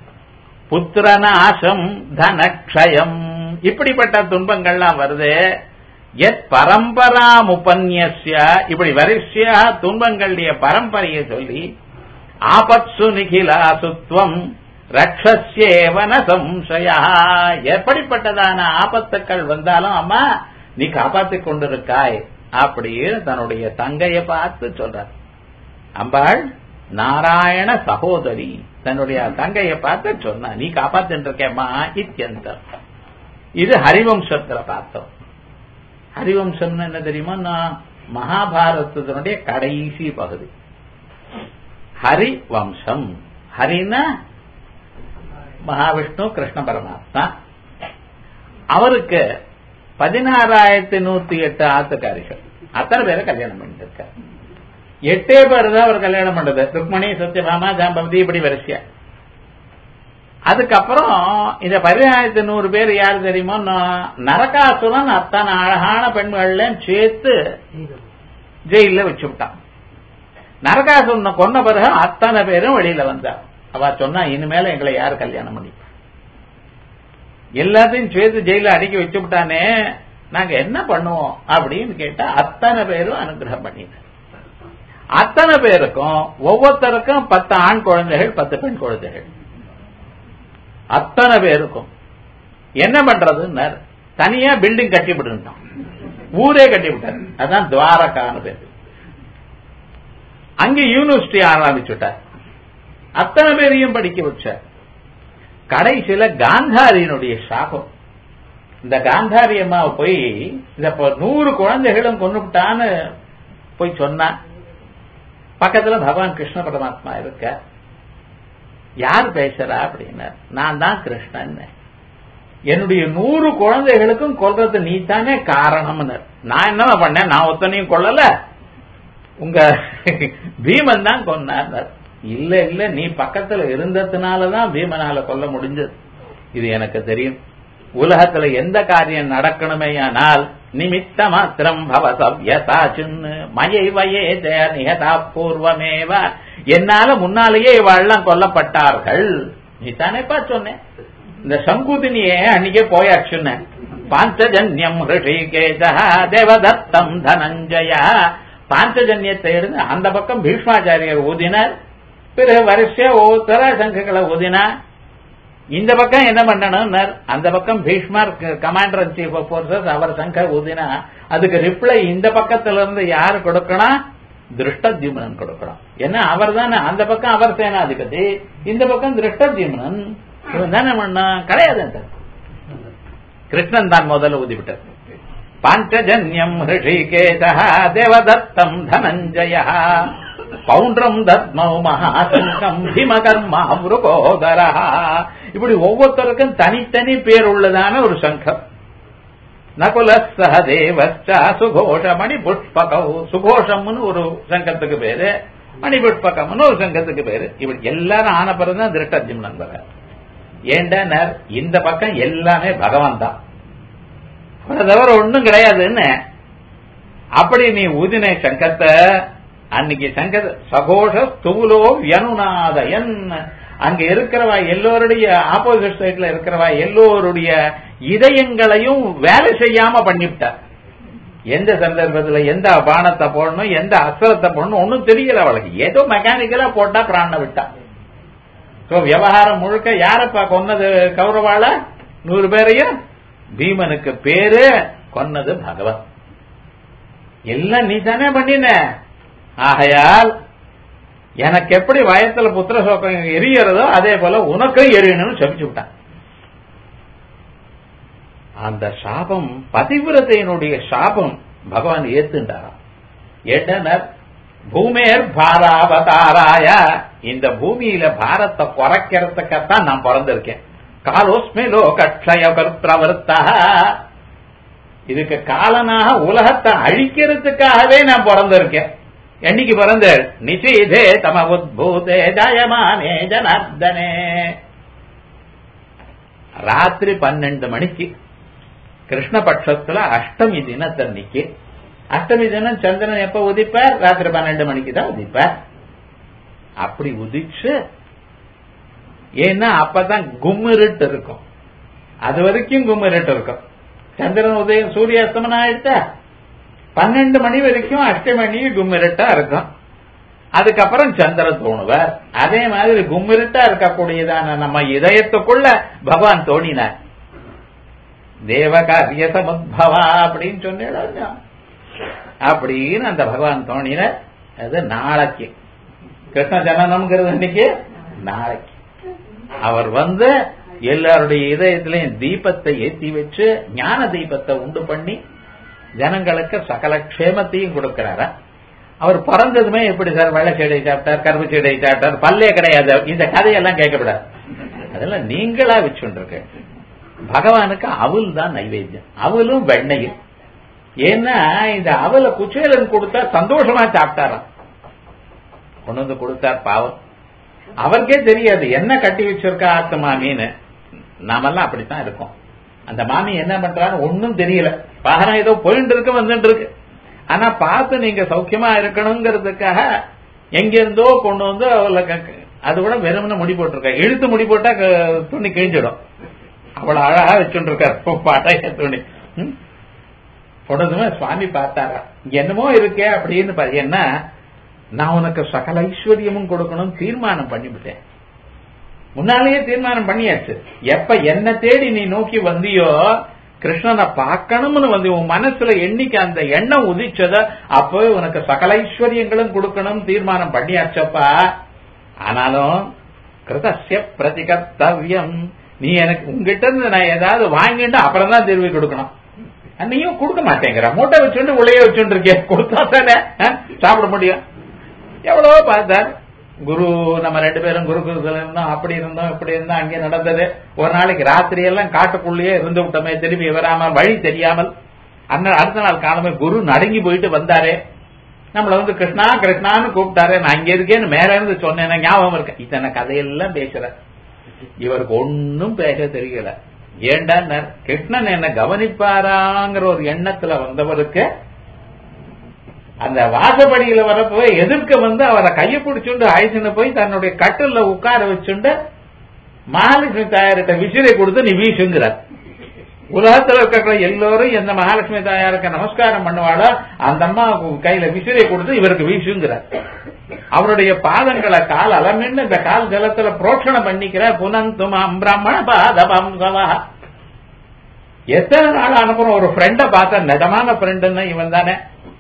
A: புத்திரநாசம் தனக்ஷயம் இப்படிப்பட்ட துன்பங்கள்லாம் வருது எத் பரம்பராம் உபன்யசிய இப்படி வரிசையா துன்பங்களுடைய பரம்பரையை சொல்லி ஆபத்சு நிகிலாசுத்வம் ரக்ஷஸ்யேவன சம்சயா எப்படிப்பட்டதான ஆபத்துக்கள் வந்தாலும் அம்மா நீ காப்பாத்திக் கொண்டிருக்காய் அப்படின்னு தன்னுடைய தங்கைய பார்த்து சொல்றார் அம்பாள் நாராயண சகோதரி தன்னுடைய தங்கைய பார்த்து சொன்னா நீ காப்பாத்தின்னு இருக்கேம்மா இத்தியந்தம் இது ஹரிவம்சத்துல பார்த்தோம் ஹரிவம்சம் என்ன தெரியுமா நான் மகாபாரதத்தினுடைய கடைசி பகுதி ஹரி வம்சம் ஹரினா மகாவிஷ்ணு கிருஷ்ண பரமாத்மா அவருக்கு பதினாறாயிரத்தி நூத்தி எட்டு ஆத்துக்காரிகள் அத்தனை பேரை கல்யாணம் பண்ணிட்டு இருக்கார் எட்டே பேர் தான் அவர் கல்யாணம் பண்றது ருக்மணி சத்யபாமா ஜாம்பவதி இப்படி வரிசையா அதுக்கப்புறம் இந்த பதினாயிரத்தி நூறு பேர் யாரு தெரியுமோ நரகாசுரன் அத்தனை அழகான பெண்கள்ல சேர்த்து ஜெயில வச்சு விட்டான் நரகாசுரனை கொன்ன பிறகு அத்தனை பேரும் வெளியில வந்தார் அவ சொன்னா இனிமேல எங்களை யார் கல்யாணம் பண்ணி எல்லாத்தையும் சேர்த்து ஜெயில அடிக்க வச்சு விட்டானே நாங்க என்ன பண்ணுவோம் அப்படின்னு கேட்டா அத்தனை பேரும் அனுகிரகம் பண்ணினார் அத்தனை பேருக்கும் ஒவ்வொருத்தருக்கும் பத்து ஆண் குழந்தைகள் பத்து பெண் குழந்தைகள் அத்தனை பேருக்கும் என்ன பண்றதுன்னு தனியா பில்டிங் கட்டி விட்டுட்டான் ஊரே கட்டி விட்டார் அதான் துவாரகான பேர் அங்க யூனிவர்சிட்டி ஆரம்பிச்சுட்டார் அத்தனை பேரையும் படிக்க வச்சார் கடைசியில காந்தாரியினுடைய சாபம் இந்த காந்தாரி அம்மாவை போய் இந்த நூறு குழந்தைகளும் கொண்டுட்டான்னு போய் சொன்னா பக்கத்துல பகவான் கிருஷ்ண பரமாத்மா இருக்க யார் பேசுறா அப்படின்னா நான் தான் கிருஷ்ணன் என்னுடைய நூறு குழந்தைகளுக்கும் கொல்றது நீ தானே காரணம்னு நான் என்ன பண்ணேன் நான் ஒத்தனையும் கொல்லல உங்க பீமன் தான் கொண்டார் இல்ல இல்ல நீ பக்கத்துல இருந்ததுனாலதான் பீமனால கொல்ல முடிஞ்சது இது எனக்கு தெரியும் உலகத்துல எந்த காரியம் நடக்கணுமே ஆனால் நிமித்த மாத்திரம் பவசவ்யதாச்சுன்னு மயை வயே நிகதா பூர்வமேவ என்னால முன்னாலேயே இவாள்லாம் கொல்லப்பட்டார்கள் நீ தானேப்பா சொன்னேன் இந்த சங்குதினியே அன்னைக்கே போயாச்சுன்னு பாஞ்சஜன்யம் ஹிருஷிகேஜா தேவதத்தம் தனஞ்சய பாஞ்சஜன்யத்தை எடுத்து அந்த பக்கம் பீஷ்மாச்சாரியர் ஊதினார் பிறகு வரிசையா ஒவ்வொருத்தர சங்குகளை ஊதினார் இந்த பக்கம் என்ன பண்ணணும் அந்த பக்கம் பீஷ்மர் commander in chief of forces அவர் சங்க ஊதினா அதுக்கு ரிப்ளை இந்த பக்கத்துல இருந்து யாரு கொடுக்கணும் திருஷ்டத்யும்னன் கொடுக்கணும் ஏன்னா அவர் தானே அந்த பக்கம் அவர் சேனாதிபதி இந்த பக்கம் திருஷ்டத்யும்னன் இவன் தானே பண்ணா கிடையாது கிருஷ்ணன் தான் முதல்ல ஊதிவிட்டார் பாஞ்சஜன்யம் ஹிருஷிகேச தேவதத்தம் தனஞ்சய பௌண்ட்ரம் தத்மௌ மகாசங்கம் பீமகர்மா மிருகோதர இப்படி ஒவ்வொருத்தருக்கும் தனித்தனி பேர் உள்ளதான ஒரு சங்கம் நகுல சகதேவச்சா சுகோஷ மணி புஷ்பகௌ சுகோஷம்னு ஒரு சங்கத்துக்கு பேரு மணி புஷ்பகம்னு ஒரு சங்கத்துக்கு பேரு இப்படி எல்லாரும் ஆன பிறகுதான் திருஷ்டஜிம் நண்பர் ஏண்டனர் இந்த பக்கம் எல்லாமே பகவான் தான் அதை தவிர ஒண்ணும் கிடையாதுன்னு அப்படி நீ ஊதின சங்கத்தை அன்னைக்கு சங்க சகோஷ ஸ்தூலோ வியனுநாதயன் அங்க இருக்கிறவா எல்லோருடைய ஆப்போசிட் சைட்ல இருக்கிறவா எல்லோருடைய இதயங்களையும் வேலை செய்யாம பண்ணிவிட்டார் எந்த சந்தர்ப்பத்துல எந்த பானத்தை போடணும் எந்த அஸ்திரத்தை போடணும் ஒன்னும் தெரியல அவளுக்கு ஏதோ மெக்கானிக்கலா போட்டா பிராண விட்டா சோ விவகாரம் முழுக்க யாரப்பா கொன்னது கௌரவால நூறு பேரையும் பீமனுக்கு பேரு கொன்னது பகவன் எல்லாம் நீ தானே பண்ணின ஆகையால் எனக்கு எப்படி வயத்துல புத்திர சோக்கம் எரியறதோ அதே போல உனக்கும் எரியணும்னு சபிச்சு விட்டான் அந்த சாபம் பதிவிரதையினுடைய சாபம் பகவான் ஏத்துண்டாராம் ஏட்டனர் பூமேர் பாராவதாராய இந்த பூமியில பாரத்தை குறைக்கிறதுக்கத்தான் நான் பிறந்திருக்கேன் காலோஸ்மே லோகக்ஷய பிரவருத்தா இதுக்கு காலனாக உலகத்தை அழிக்கிறதுக்காகவே நான் பிறந்திருக்கேன் என்னைக்கு பிறந்த நிஷீதே தம உத்பூதே ஜயமானே ஜனார்தனே ராத்திரி பன்னெண்டு மணிக்கு கிருஷ்ணபட்சத்துல அஷ்டமி தினத்தன்னைக்கு அஷ்டமி தினம் சந்திரன் எப்ப உதிப்பார் ராத்திரி பன்னெண்டு மணிக்கு தான் உதிப்பார் அப்படி உதிச்சு ஏன்னா அப்பதான் கும்மிருட்டு இருக்கும் அது வரைக்கும் கும்மிருட்டு இருக்கும் சந்திரன் உதயம் சூரியாஸ்தமனம் ஆயிட்டா பன்னெண்டு மணி வரைக்கும் அஷ்டமணி கும்மிருட்டா இருக்கும் அதுக்கப்புறம் சந்திர தோணுவார் அதே மாதிரி கும்மிருட்டா இருக்கக்கூடியதான நம்ம இதயத்துக்குள்ள பகவான் தோணினார் தேவகாரிய சமுத்பவா அப்படின்னு சொன்னேன் அப்படின்னு அந்த பகவான் தோணினார் அது நாளைக்கு கிருஷ்ண ஜனனம்ங்கிறது இன்னைக்கு நாளைக்கு அவர் வந்து எல்லாருடைய இதயத்திலையும் தீபத்தை ஏத்தி வச்சு ஞான தீபத்தை உண்டு பண்ணி ஜனங்களுக்கு சகல க்ஷேமத்தையும் கொடுக்கிறாரா அவர் பிறந்ததுமே எப்படி சார் வெள்ளை செடை சாப்பிட்டார் கருப்பு செடை சாப்பிட்டார் பல்லே கிடையாது இந்த கதையெல்லாம் கேட்கக்கூடாது அதெல்லாம் நீங்களா வச்சுருக்க பகவானுக்கு அவல் தான் நைவேத்தியம் அவலும் வெண்ணையும் ஏன்னா இந்த அவலை குச்சேலன் கொடுத்தா சந்தோஷமா சாப்பிட்டாராம் கொண்டு வந்து கொடுத்தார் பாவம் அவருக்கே தெரியாது என்ன கட்டி வச்சிருக்கா ஆத்து மாமின்னு நாமெல்லாம் அப்படித்தான் இருக்கோம் அந்த மாமி என்ன பண்றான்னு ஒன்னும் தெரியல வாகனம் ஏதோ போயிட்டு இருக்கு வந்துட்டு இருக்கு ஆனா பார்த்து நீங்க சௌக்கியமா இருக்கணுங்கிறதுக்காக எங்க இருந்தோ கொண்டு வந்து அவளை அது கூட வெறுமனே முடி போட்டிருக்கா இழுத்து முடி போட்டா துணி கிழிஞ்சிடும் அவ்வளவு அழகா வச்சுட்டு இருக்காரு பழைய துணி உடனே சுவாமி பார்த்தாரா என்னமோ இருக்கே அப்படின்னு பாரு என்ன நான் உனக்கு சகல ஐஸ்வர்யமும் கொடுக்கணும் தீர்மானம் பண்ணிவிட்டேன் முன்னாலேயே தீர்மானம் பண்ணியாச்சு எப்ப என்ன தேடி நீ நோக்கி வந்தியோ கிருஷ்ணனை பார்க்கணும்னு வந்து உன் மனசுல எண்ணிக்கை அந்த எண்ணம் உதிச்சத அப்போ உனக்கு சகல ஐஸ்வர்யங்களும் கொடுக்கணும் தீர்மானம் பண்ணியாச்சப்பா ஆனாலும் கிருதசிய பிரதிகர்த்தவியம் நீ எனக்கு உங்ககிட்ட இருந்து நான் ஏதாவது வாங்கிட்டு அப்புறம் தான் திரும்பி கொடுக்கணும் நீயும் கொடுக்க மாட்டேங்கிற மூட்டை வச்சுட்டு உளைய வச்சுட்டு இருக்கேன் கொடுத்தா தானே சாப்பிட முடியும் எவ்வளவோ பார்த்தார் குரு நம்ம ரெண்டு பேரும் குருகுலத்துல இருந்தோம் அப்படி இருந்தோம் இப்படி இருந்தோம் அங்கே நடந்தது ஒரு நாளைக்கு ராத்திரி எல்லாம் காட்டுக்குள்ளேயே இருந்து விட்டோமே திரும்பி வராமல் வழி தெரியாமல் அண்ணன் அடுத்த நாள் காலமே குரு நடுங்கி போயிட்டு வந்தாரே நம்மள வந்து கிருஷ்ணா கிருஷ்ணான்னு கூப்பிட்டாரு நான் இங்க இருக்கேன்னு மேல இருந்து சொன்னேன் ஞாபகம் இருக்கு இத்தனை கதையெல்லாம் பேசுற இவருக்கு ஒன்னும் பேச தெரியல ஏண்டா கிருஷ்ணன் என்ன கவனிப்பாராங்கிற ஒரு எண்ணத்துல வந்தவருக்கு அந்த வாசப்படியில வரப்போ எதிர்க்க வந்து அவரை கைய பிடிச்சுண்டு ஆயிசுன்னு போய் தன்னுடைய கட்டில உட்கார வச்சுண்டு மகாலட்சுமி தாயார்கிட்ட விசிறை கொடுத்து நீ வீசுங்கிறார் உலகத்துல இருக்கிற எல்லோரும் எந்த மகாலட்சுமி தாயாருக்கு நமஸ்காரம் பண்ணுவாளோ அந்த அம்மா கையில விசிறை கொடுத்து இவருக்கு வீசுங்கிறார் அவருடைய பாதங்களை கால் அலமின்னு இந்த கால் ஜலத்துல புரோட்சணம் பண்ணிக்கிற புனந்துமாம் பிரம்மண பாதபம் சவா எத்தனை நாள் அனுப்புறோம் ஒரு ஃப்ரெண்ட பார்த்தா நிஜமான ஃப்ரெண்டுன்னு இவன் தானே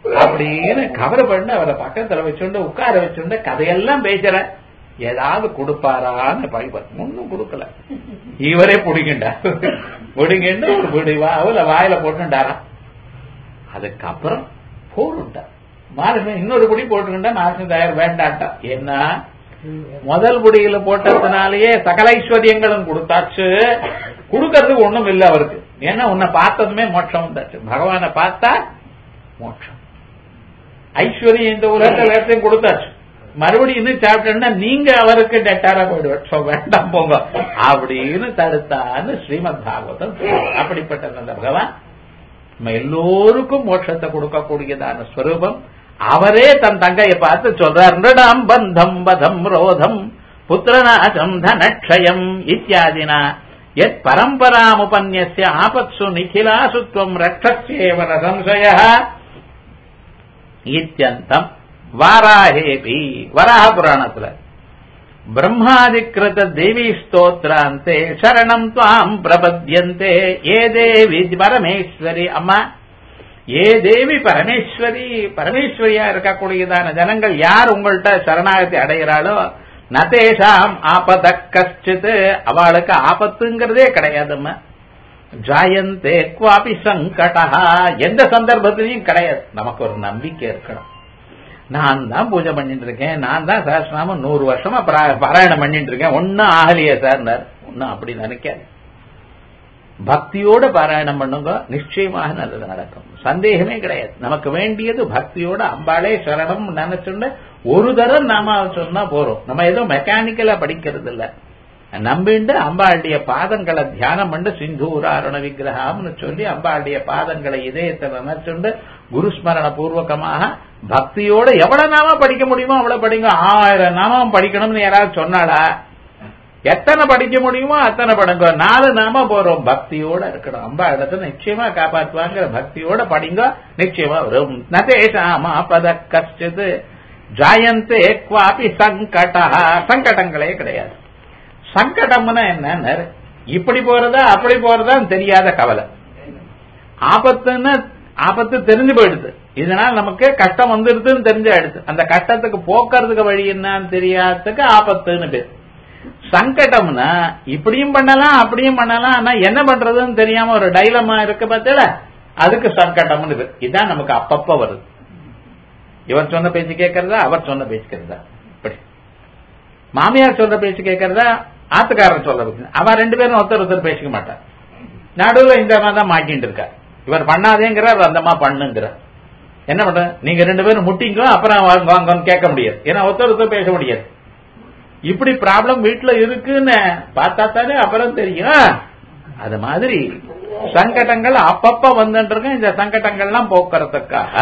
A: அப்படின்னு கவர் பண்ணி அவரை பக்கத்துல வச்சுண்டு உட்கார வச்சுண்டு கதையெல்லாம் பேசுற ஏதாவது கொடுப்பாரான்னு பைபர் ஒன்னும் கொடுக்கல இவரே புடிக்கின்றார் புடிங்கிண்டு ஒரு பிடி வாவுல வாயில போட்டுட்டாராம் அதுக்கப்புறம் போட்டுட்டார் மாறுமே இன்னொரு புடி போட்டுக்கிட்டா நாசம் தயார் வேண்டாட்டா என்ன முதல் புடியில போட்டதுனாலேயே சகல ஐஸ்வர்யங்களும் கொடுத்தாச்சு கொடுக்கறதுக்கு ஒண்ணும் இல்லை அவருக்கு ஏன்னா உன்னை பார்த்ததுமே மோட்சம் வந்தாச்சு பகவானை பார்த்தா மோட்சம் ஐஸ்வர்யம் இந்த உலகத்தில் எல்லாத்தையும் கொடுத்தாச்சு மறுபடியும் இன்னும் சாப்பிட்டோம்னா நீங்க அவருக்கு டெட்டாரா போயிடுவார் சோ வேண்டாம் போங்க அப்படின்னு தடுத்தான்னு ஸ்ரீமத் பாகவதம் அப்படிப்பட்ட அந்த பகவான் நம்ம எல்லோருக்கும் மோட்சத்தை கொடுக்கக்கூடியதான ஸ்வரூபம் அவரே தன் தங்கையை பார்த்து சொல்றார் நிருடாம் பந்தம் வதம் ரோதம் புத்திரநாசம் தனக்ஷயம் இத்தியாதினா எத் பரம்பராமுபன்யஸ்ய ஆபத்சு நிகிலாசுத்வம் ரட்சஸ்யேவ சம்சய இத்தியந்தம் வாராஹேபி வராக புராணத்துல பிரம்மாதிகிருத தேவி ஸ்தோத்ராந்தே சரணம் துவாம் பிரபத்யந்தே ஏ தேவி பரமேஸ்வரி அம்மா ஏ தேவி பரமேஸ்வரி பரமேஸ்வரியா இருக்கக்கூடியதான ஜனங்கள் யார் உங்கள்கிட்ட சரணாகதி அடைகிறாளோ நதேஷாம் ஆபத கஷ்டித் அவளுக்கு ஆபத்துங்கிறதே கிடையாதும்மா ஜாயந்தே குவாபி சங்கடா எந்த சந்தர்ப்பத்திலையும் கிடையாது நமக்கு ஒரு நம்பிக்கை இருக்கணும் நான் தான் பூஜை பண்ணிட்டு இருக்கேன் நான் தான் சஹஸ்ரநாமம் நூறு வருஷமா பாராயணம் பண்ணிட்டு இருக்கேன் ஒன்னும் ஆகலையே சார் ஒன்னும் அப்படி நினைக்காது பக்தியோட பாராயணம் பண்ணுங்க நிச்சயமாக நல்லது நடக்கும் சந்தேகமே கிடையாது நமக்கு வேண்டியது பக்தியோட அம்பாளே சரணம் நினைச்சுண்டு ஒரு தரம் நாம சொன்னா போறோம் நம்ம ஏதோ மெக்கானிக்கலா படிக்கிறது இல்ல நம்பிண்டு அம்பாளுடைய பாதங்களை தியானம் பண்ணி சிந்தூராரண விக்கிரகம்னு சொல்லி அம்பாளுடைய பாதங்களை இதயத்தை நினைச்சுண்டு குருஸ்மரண பூர்வகமாக பக்தியோட எவ்வளவு நாம படிக்க முடியுமோ அவ்வளவு படிங்க ஆயிரம் நாமம் படிக்கணும்னு யாராவது சொன்னாடா எத்தனை படிக்க முடியுமோ அத்தனை படுங்க நாலு நாம போறோம் பக்தியோட இருக்கணும் அம்பா இடத்துல நிச்சயமா காப்பாற்றுவாங்கிற பக்தியோட படிங்க நிச்சயமா வரும் நதேஷாமா பத கஷ்டது ஜாயந்தே குவாபி சங்கடா சங்கடங்களே கிடையாது சங்கடம்னா என்ன இப்படி போறதா அப்படி போறதான்னு தெரியாத கவலை ஆபத்துன்னு ஆபத்து தெரிஞ்சு போயிடுது இதனால் நமக்கு கஷ்டம் வந்துருதுன்னு தெரிஞ்சாயிடுது அந்த கஷ்டத்துக்கு போக்குறதுக்கு வழி என்னன்னு தெரியாததுக்கு ஆபத்துன்னு பேர் சங்கடம்னா இப்படியும் பண்ணலாம் அப்படியும் பண்ணலாம் ஆனா என்ன பண்றதுன்னு தெரியாம ஒரு டைலமா இருக்கு பார்த்தல அதுக்கு சங்கடம்னு பேர் இதான் நமக்கு அப்பப்ப வருது இவர் சொன்ன பேச்சு கேட்கறதா அவர் சொன்ன பேச்சு கேட்கறதா இப்படி மாமியார் சொல்ற பேச்சு கேட்கறதா ஆத்துக்காரர் சொல்ற பேச்சு அவன் ரெண்டு பேரும் ஒருத்தர் ஒருத்தர் பேசிக்க மாட்டார் நடுவுல இந்த மாதிரி தான் மாட்டின்னு இருக்கா இவர் பண்ணாதேங்கிறார் அந்தமா பண்ணுங்கிறார் என்ன பண்ற நீங்க ரெண்டு பேரும் முட்டிங்கோ அப்புறம் வாங்க வாங்கன்னு கேட்க முடியாது ஏன்னா ஒருத்தர் ஒருத்தர் பேச முடியாது இப்படி ப்ராப்ளம் வீட்டுல இருக்குன்னு பார்த்தா தானே அப்புறம் தெரியும் அது மாதிரி சங்கடங்கள் அப்பப்ப வந்துட்டு இந்த சங்கடங்கள்லாம் போக்குறதுக்காக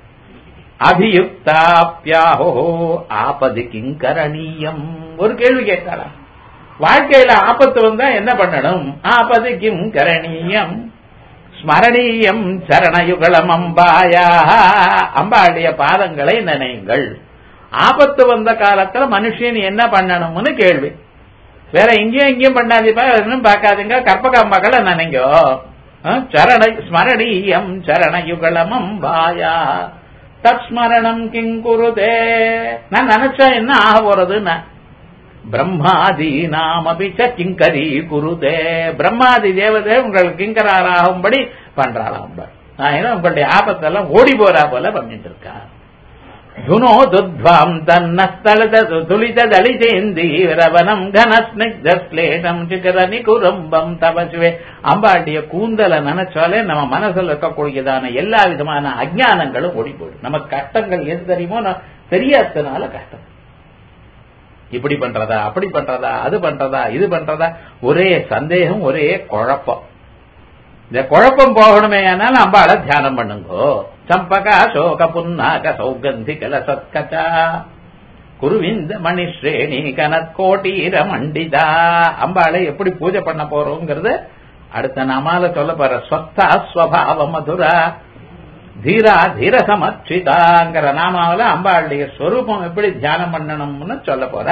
A: அபியுக்தாப்யாஹோ ஆபதி கிங்கரணீயம் ஒரு கேள்வி கேட்கலாம் வாழ்க்கையில ஆபத்து வந்தா என்ன பண்ணணும் ஆபதி கிம் கரணீயம் ஸ்மரணீயம் சரணயுகளம் அம்பாயா அம்பாளுடைய பாதங்களை நினையுங்கள் ஆபத்து வந்த காலத்துல மனுஷன் என்ன பண்ணணும்னு கேள்வி வேற எங்கேயும் எங்கேயும் பண்ணாதீப்பா பார்க்காதீங்க கற்பகாம்பாக்களை நினைங்கோ சரண ஸ்மரணீயம் சரணயுகளம் அம்பாயா தத்ஸ்மரணம் கிங்குருதே நான் நினைச்சா என்ன ஆக போறதுன்னு பிரம்மாதி நாமபி கிங்கரி குருதே பிரம்மாதி தேவதே உங்கள் கிங்கராராகும்படி பண்றாளாம் நான் ஏன்னா உங்களுடைய ஆபத்தெல்லாம் ஓடி போறா போல பண்ணிட்டு இருக்கா ಧುನೋ ದುಧ್ವಾಂ ತನ್ನ ಸ್ಥಳದ ತುಳಿತ ದಳಿತೇಂದೀರವನಂ ಘನಸ್ನಿಗ್ಧಶ್ಲೇಷಂ ಚಿಕರ நிகுரம்பம் தபசுவே அம்பாளுடைய கூந்தலை நினைச்சாலே நம்ம மனசுல இருக்கக்கூடியதான எல்லா விதமான அஜானங்களும் ஓடி போயிடும் நமக்கு கஷ்டங்கள் எது தெரியுமோ தெரியாததுனால கஷ்டம் இப்படி பண்றதா அப்படி பண்றதா அது பண்றதா இது பண்றதா ஒரே சந்தேகம் ஒரே குழப்பம் இந்த குழப்பம் போகணுமே ஆனால் அம்பாளை தியானம் பண்ணுங்கோ சம்பகா சோக புன்னாக சௌகந்தி கல சத்கச்சா குருவிந்த மணிஸ்ரேணி கனற்கோட்டீர மண்டிதா அம்பாளை எப்படி பூஜை பண்ண போறோங்கிறது அடுத்த நாமால சொல்ல போற ஸ்வஸ்தா ஸ்வபாவ மதுரா தீரா தீர சமர்ச்சிதாங்கிற நாமாவில அம்பாளுடைய ஸ்வரூபம் எப்படி தியானம் பண்ணணும்னு சொல்ல போற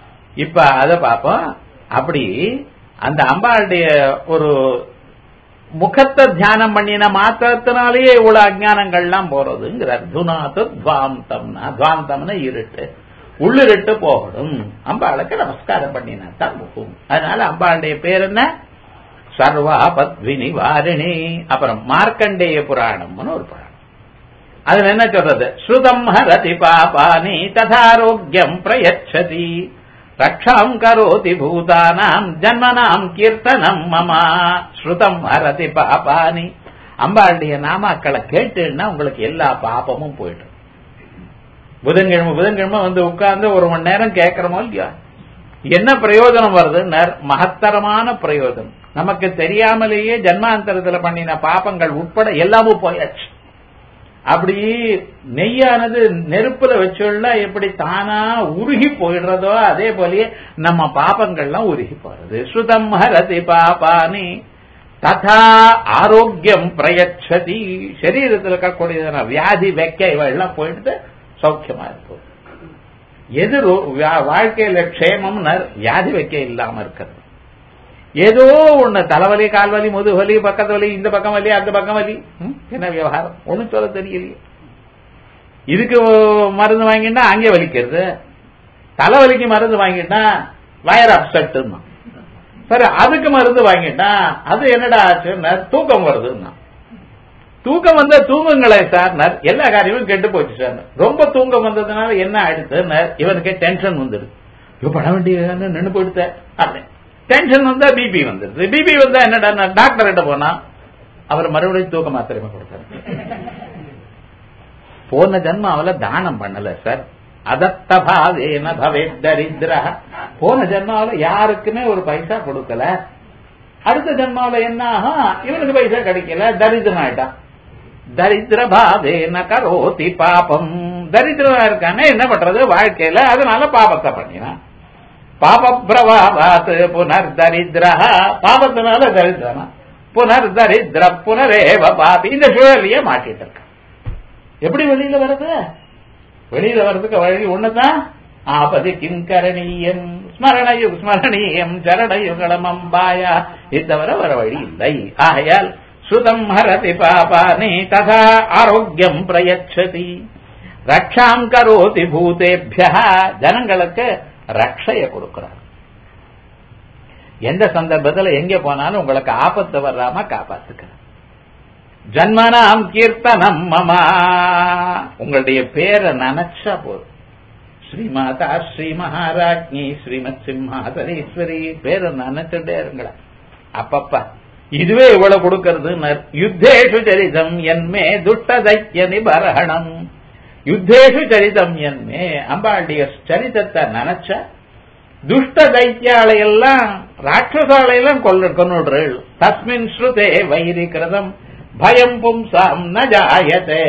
A: இப்ப அதை பார்ப்போம் அப்படி அந்த அம்பாளுடைய ஒரு முகத்தை தியானம் பண்ணின மாத்திரத்தினாலேயே இவ்வளவு அஜானங்கள்லாம் போறதுங்கிறார் துனாத்து துவாந்தம்னா துவாந்தம்னா இருட்டு உள்ளிருட்டு போகணும் அம்பாளுக்கு நமஸ்காரம் பண்ணினா தான் முகும் அதனால அம்பாளுடைய பேர் என்ன சர்வாபத்வி நிவாரிணி அப்புறம் மார்க்கண்டேய புராணம்னு ஒரு புராணம் அதுல என்ன சொல்றது ஸ்ருதம் ஹரதி பாபானி ததாரோக்கியம் பிரயச்சதி ரக்ஷாம் கரோதி பூதானாம் ஜன்மனாம் கீர்த்தனம் மமா ஸ்ருதம் ஹரதி பாபானி அம்பாளுடைய நாமாக்களை கேட்டுன்னா உங்களுக்கு எல்லா பாபமும் போயிடும் புதன்கிழமை புதன்கிழமை வந்து உட்கார்ந்து ஒரு மணி நேரம் கேட்கிறோமோ இல்லையா என்ன பிரயோஜனம் வருது மகத்தரமான பிரயோஜனம் நமக்கு தெரியாமலேயே ஜன்மாந்தரத்துல பண்ணின பாப்பங்கள் உட்பட எல்லாமும் போயாச்சு அப்படி நெய்யானது நெருப்புல வச்சுள்ள எப்படி தானா உருகி போயிடுறதோ அதே போலயே நம்ம பாப்பங்கள்லாம் உருகி போறது சுதம் ஹரதி பாபானி ததா ஆரோக்கியம் பிரயச்சதி சரீரத்தில் இருக்கக்கூடியதான வியாதி வெக்க இவெல்லாம் போயிட்டு சௌக்கியமா இருக்கும் எது வாழ்க்கையில க்ஷேமம்னு வியாதி வைக்க இல்லாம இருக்கிறது ஏதோ ஒண்ணு தலைவலி கால்வலி முதுவலி பக்கத்து வலி இந்த பக்கம் வலி அந்த பக்கம் வலி என்ன விவகாரம் ஒண்ணும் சொல்ல தெரியலையே இதுக்கு மருந்து வாங்கிட்டா அங்கே வலிக்கிறது தலைவலிக்கு மருந்து வாங்கிட்டா வயர் அப்செட்டுன்னா சரி அதுக்கு மருந்து வாங்கிட்டா அது என்னடா ஆச்சுன்னா தூக்கம் வருதுன்னா தூக்கம் வந்தா தூங்குங்களேன் சார் எல்லா காரியமும் கெட்டு போச்சு சார் ரொம்ப தூக்கம் வந்ததுனால என்ன ஆயிடுச்சு இவனுக்கு டென்ஷன் வந்துடுது பட வேண்டிய நின்று போயிடுத்த அப்படின்னு டென்ஷன் வந்தா பிபி வந்துருது பிபி வந்தா என்னடா டாக்டர் கிட்ட போனா அவர் மறுபடியும் தூக்க மாத்திரமே கொடுத்தாரு போன ஜென்மாவில தானம் பண்ணல சார் அதத்தபாவேன பவே தரித்திர போன ஜென்மாவில யாருக்குமே ஒரு பைசா கொடுக்கல அடுத்த ஜென்மாவில என்ன ஆகும் இவனுக்கு பைசா கிடைக்கல தரித்திரம் ஆயிட்டான் தரித்திர பாவேன கரோதி பாபம் தரித்திரமா இருக்கானே என்ன பண்றது வாழ்க்கையில அதனால பாபத்தை பண்ணினான் பாப பிரபாவாத் புனர் தரித்திர பாபத்தினால தரித்திரனா புனர் தரித்திர புனரேவ பாபி இந்த சுழலிய மாட்டிட்டு இருக்கான் எப்படி வெளியில வருது வெளியில வர்றதுக்கு வழி ஒண்ணுதான் ஆபதி கிம் கரணீயம் ஸ்மரணயு ஸ்மரணீயம் சரணயுகளம் அம்பாயா இத்தவர வர வழி இல்லை ஆகையால் சுதம் ஹரதி பாபானி ததா ஆரோக்கியம் பிரயச்சதி ரக்ஷாம் கரோதி பூதேபிய ஜனங்களுக்கு ரக்ஷைய கொடுக்கிறார் எந்த சந்தர்ப்பத்தில் எங்க போனாலும் உங்களுக்கு ஆபத்து வராம காப்பாத்துக்கிறார் ஜன்மனாம் கீர்த்தனம் மமா உங்களுடைய பேரை நினைச்சா போதும் ஸ்ரீமாதா ஸ்ரீ மகாராஜ்னி ஸ்ரீமத் சிம்ஹாசனீஸ்வரி பேரை நினைச்சுட்டே இருங்களா அப்பப்பா இதுவே இவ்வளவு கொடுக்கிறது யுத்தேஷு சரிதம் என்மே துஷ்ட தைத்திய நிபரணம் யுத்தேஷு சரிதம் என்மே அம்பாளுடைய சரிதத்தை நினைச்ச துஷ்ட தைத்தியாலையெல்லாம் ராட்சசாலையெல்லாம் கொல்ல கொன்னுடுறேள் தஸ்மின் ஸ்ருதே வைரி கிருதம் பயம் பும்சாம் ந ஜாயதே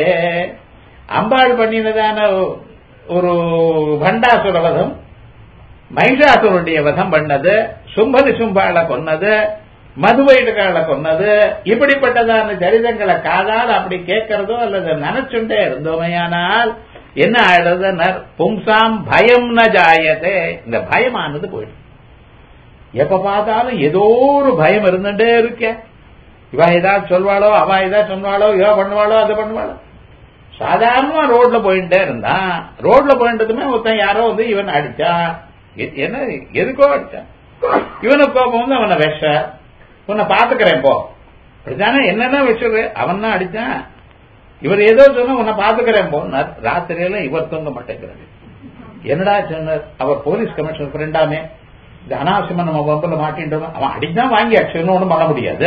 A: அம்பாள் பண்ணினதான ஒரு பண்டாசுர வதம் மகிஷாசுரனுடைய வதம் பண்ணது சும்பனி சும்பாளை கொன்னது மதுவைடுகளை கொன்னது இப்படிப்பட்டதான சரிதங்களை காதால் அப்படி கேட்கறதோ அல்லது நினைச்சுட்டே இருந்தோமையானால் என்ன ஆயிடுறது பும்சாம் பயம் ந ஜாயதே இந்த பயமானது போயிடும் எப்ப பார்த்தாலும் ஏதோ ஒரு பயம் இருந்துட்டே இருக்க இவ ஏதாவது சொல்வாளோ அவ ஏதாவது சொல்வாளோ இவ பண்ணுவாளோ அது பண்ணுவாளோ சாதாரணமா ரோட்ல போயிட்டே இருந்தான் ரோட்ல போயிட்டதுமே ஒருத்தன் யாரோ வந்து இவன் அடிச்சான் என்ன எதுக்கோ அடிச்சான் இவனுக்கு கோபம் வந்து அவனை விஷ உன்னை பாத்துக்கிறேன் போ அப்படித்தானே என்னென்ன விஷயம் அவன் தான் அடிச்சான் இவர் ஏதோ சொன்ன உன்னை பாத்துக்கிறேன் போனார் ராத்திரியில இவர் தூங்க மாட்டேங்கிறாரு என்னடா சொன்னார் அவர் போலீஸ் கமிஷனர் ஃப்ரெண்டாமே இந்த அனாவசியமா நம்ம வம்புல மாட்டின்றோம் அவன் அடிதான் வாங்கியாச்சு இன்னும் ஒண்ணும் பண்ண முடியாது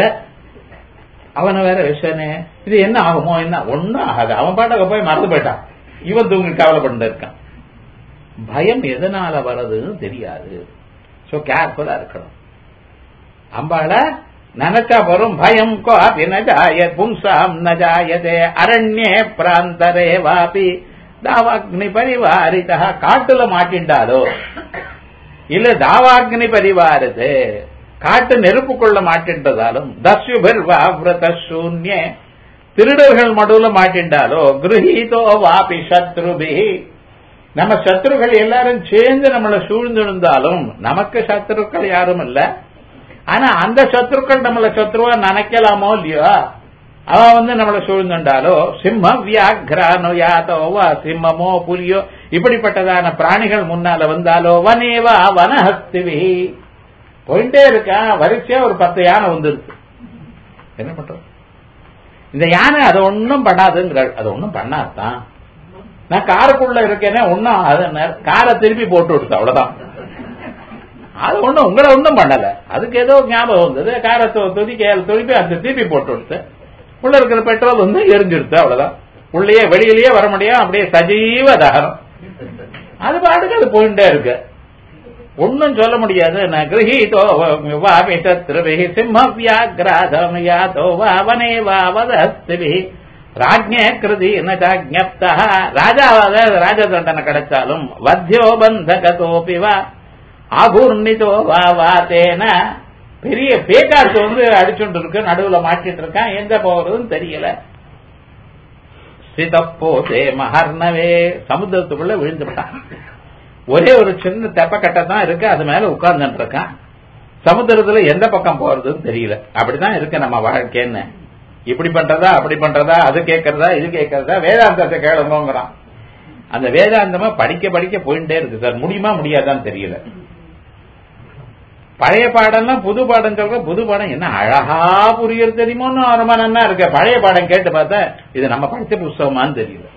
A: அவனை வேற விஷயனே இது என்ன ஆகுமோ என்ன ஒன்னும் ஆகாது அவன் பாட்டக போய் மறந்து போயிட்டான் இவன் தூங்கி கவலைப்பட்டு இருக்கான் பயம் எதனால வர்றதுன்னு தெரியாது சோ கேர்ஃபுல்லா இருக்கணும் அம்பாள நினைச்சா வரும் பயம் கோபி நஜாய பும்சாம் நஜாயதே அரண்யே பிராந்தரே வாபி தாவாக்னி பரிவாரிதா காட்டுல மாட்டின்றாலோ இல்ல தாவாக்னி பரிவாரது காட்டு நெருப்புக்குள்ள மாட்டின்றதாலும் தஸ்யுபிர் வாவிரத சூன்ய திருடர்கள் மடுவுல மாட்டின்றாலோ கிரகீதோ வாபி சத்ருபி நம்ம சத்ருகள் எல்லாரும் சேர்ந்து நம்மளை சூழ்ந்திருந்தாலும் நமக்கு சத்ருக்கள் யாரும் இல்ல ஆனா அந்த சத்ருக்கள் நம்மள சத்ருவா நினைக்கலாமோ இல்லையோ அவ வந்து நம்மள சூழ்ந்துண்டாலோ சிம்மம் வியாக்ரானோ யாதோவா சிம்மமோ புலியோ இப்படிப்பட்டதான பிராணிகள் முன்னால வந்தாலோ வனேவா வனஹஸ்திவி போயிட்டே இருக்கா வரிசையா ஒரு பத்து யானை வந்துருக்கு என்ன பண்றோம் இந்த யானை அதை ஒன்னும் பண்ணாதுங்கிறாள் அது ஒன்னும் பண்ணாதான் நான் காருக்குள்ள இருக்கேனே ஒன்னும் அது காரை திருப்பி போட்டு விடுத்து அவ்வளவுதான் அது ஒண்ணும் உங்களை ஒன்றும் பண்ணல அதுக்கு ஏதோ ஞாபகம் வந்தது காரை துதிக்க திருப்பி அந்த திருப்பி போட்டு விடுத்து உள்ள இருக்கிற பெட்ரோல் வந்து எரிஞ்சிடுத்து அவ்வளவுதான் உள்ளேயே வெளியிலேயே வர முடியும் அப்படியே சஜீவ தகரம் அது பாட்டுக்கு அது போயிட்டே இருக்கு ஒன்னும் சொல்ல முடியாது ந கிரகீதோ வாமி தத்ருபிஹி சிம்ம வியாகிராதம் யாதோ வாவனே வாவதஸ்திபிஹி ராஜ்ய கிருதி நஜாஜப்தா ராஜாவாத ராஜ தண்டனை கிடைச்சாலும் வத்தியோ பந்தகதோபி வா ஆகூர்ணிதோ வா வாத்தேன பெரிய பேக்காத்து வந்து அடிச்சுட்டு இருக்கு நடுவுல மாட்டிட்டு இருக்கான் எங்க போறதுன்னு தெரியல சிதப்போதே மகர்ணவே சமுத்திரத்துக்குள்ள விழுந்துட்டான் ஒரே ஒரு சின்ன தெப்பக்கட்டை தான் இருக்கு அது மேல உட்கார்ந்துட்டு இருக்கான் சமுத்திரத்துல எந்த பக்கம் போறதுன்னு தெரியல அப்படிதான் இருக்கு நம்ம வாழ்க்கைன்னு இப்படி பண்றதா அப்படி பண்றதா அது கேட்கறதா இது கேட்கறதா வேதாந்தத்தை கேளுங்கிறான் அந்த வேதாந்தமா படிக்க படிக்க போயிட்டே இருக்கு சார் முடியுமா முடியாதான்னு தெரியல பழைய பாடம்லாம் புது பாடம் சொல்ற புது பாடம் என்ன அழகா புரியறது தெரியுமோன்னு ரொம்ப நன்னா இருக்க பழைய பாடம் கேட்டு பார்த்தா இது நம்ம படிச்ச புஸ்தகமான்னு தெரியல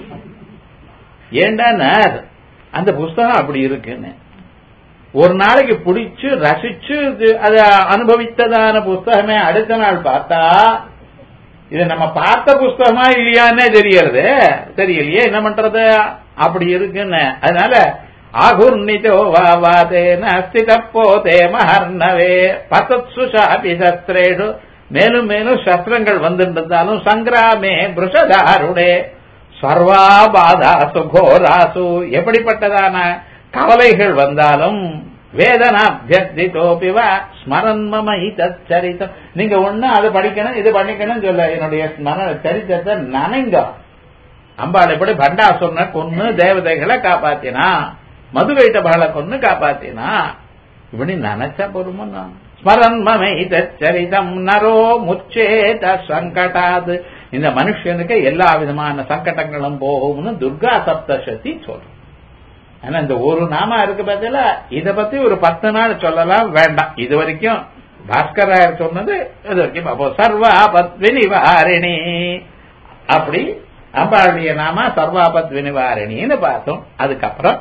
A: ஏண்டா அந்த புஸ்தகம் அப்படி இருக்குன்னு ஒரு நாளைக்கு பிடிச்சு ரசிச்சு அதை அனுபவித்ததான புஸ்தகமே அடுத்த நாள் பார்த்தா இது நம்ம பார்த்த புஸ்தகமா இல்லையான்னே தெரியறது தெரியலையே என்ன பண்றது அப்படி இருக்குன்னு அதனால ஆகுர்ணிதோ வாவாதேன அஸ்திதப்போதே மஹர்ணவே பதத்சுஷாபி சஸ்திரேஷு மேலும் மேலும் சஸ்திரங்கள் வந்துருந்தாலும் சங்கிராமே புருஷதாருடே சர்வாபாதா சுகோராசு எப்படிப்பட்டதான கவலைகள் வந்தாலும் வேதனாபியர்த்திதோபிவா ஸ்மரன் மம சரித்தம் நீங்க ஒண்ணு அதை படிக்கணும் இது படிக்கணும் சொல்ல என்னுடைய ஸ்மரண சரித்திரத்தை நனைங்க அம்பாள் எப்படி பண்டாசுரனை கொன்னு தேவதைகளை காப்பாத்தினா மதுவைட்ட பால கொன்னு காப்பாத்தினா இப்படி நினைச்சா பொறுமன்னா ஸ்மரன் மமைத சரிதம் நரோ முச்சேத சங்கடாது இந்த மனுஷனுக்கு எல்லா விதமான சங்கடங்களும் போகும்னு துர்கா சப்தசதி சொல்றோம் ஆனா இந்த ஒரு நாமா இருக்கு பார்த்தீங்களா இத பத்தி ஒரு பத்து நாள் சொல்லலாம் வேண்டாம் இது வரைக்கும் பாஸ்கராயர் சொன்னது இது வரைக்கும் அப்போ சர்வாபத் வினிவாரிணி அப்படி அம்பாளுடைய நாம சர்வாபத் வினிவாரிணின்னு பார்த்தோம் அதுக்கப்புறம்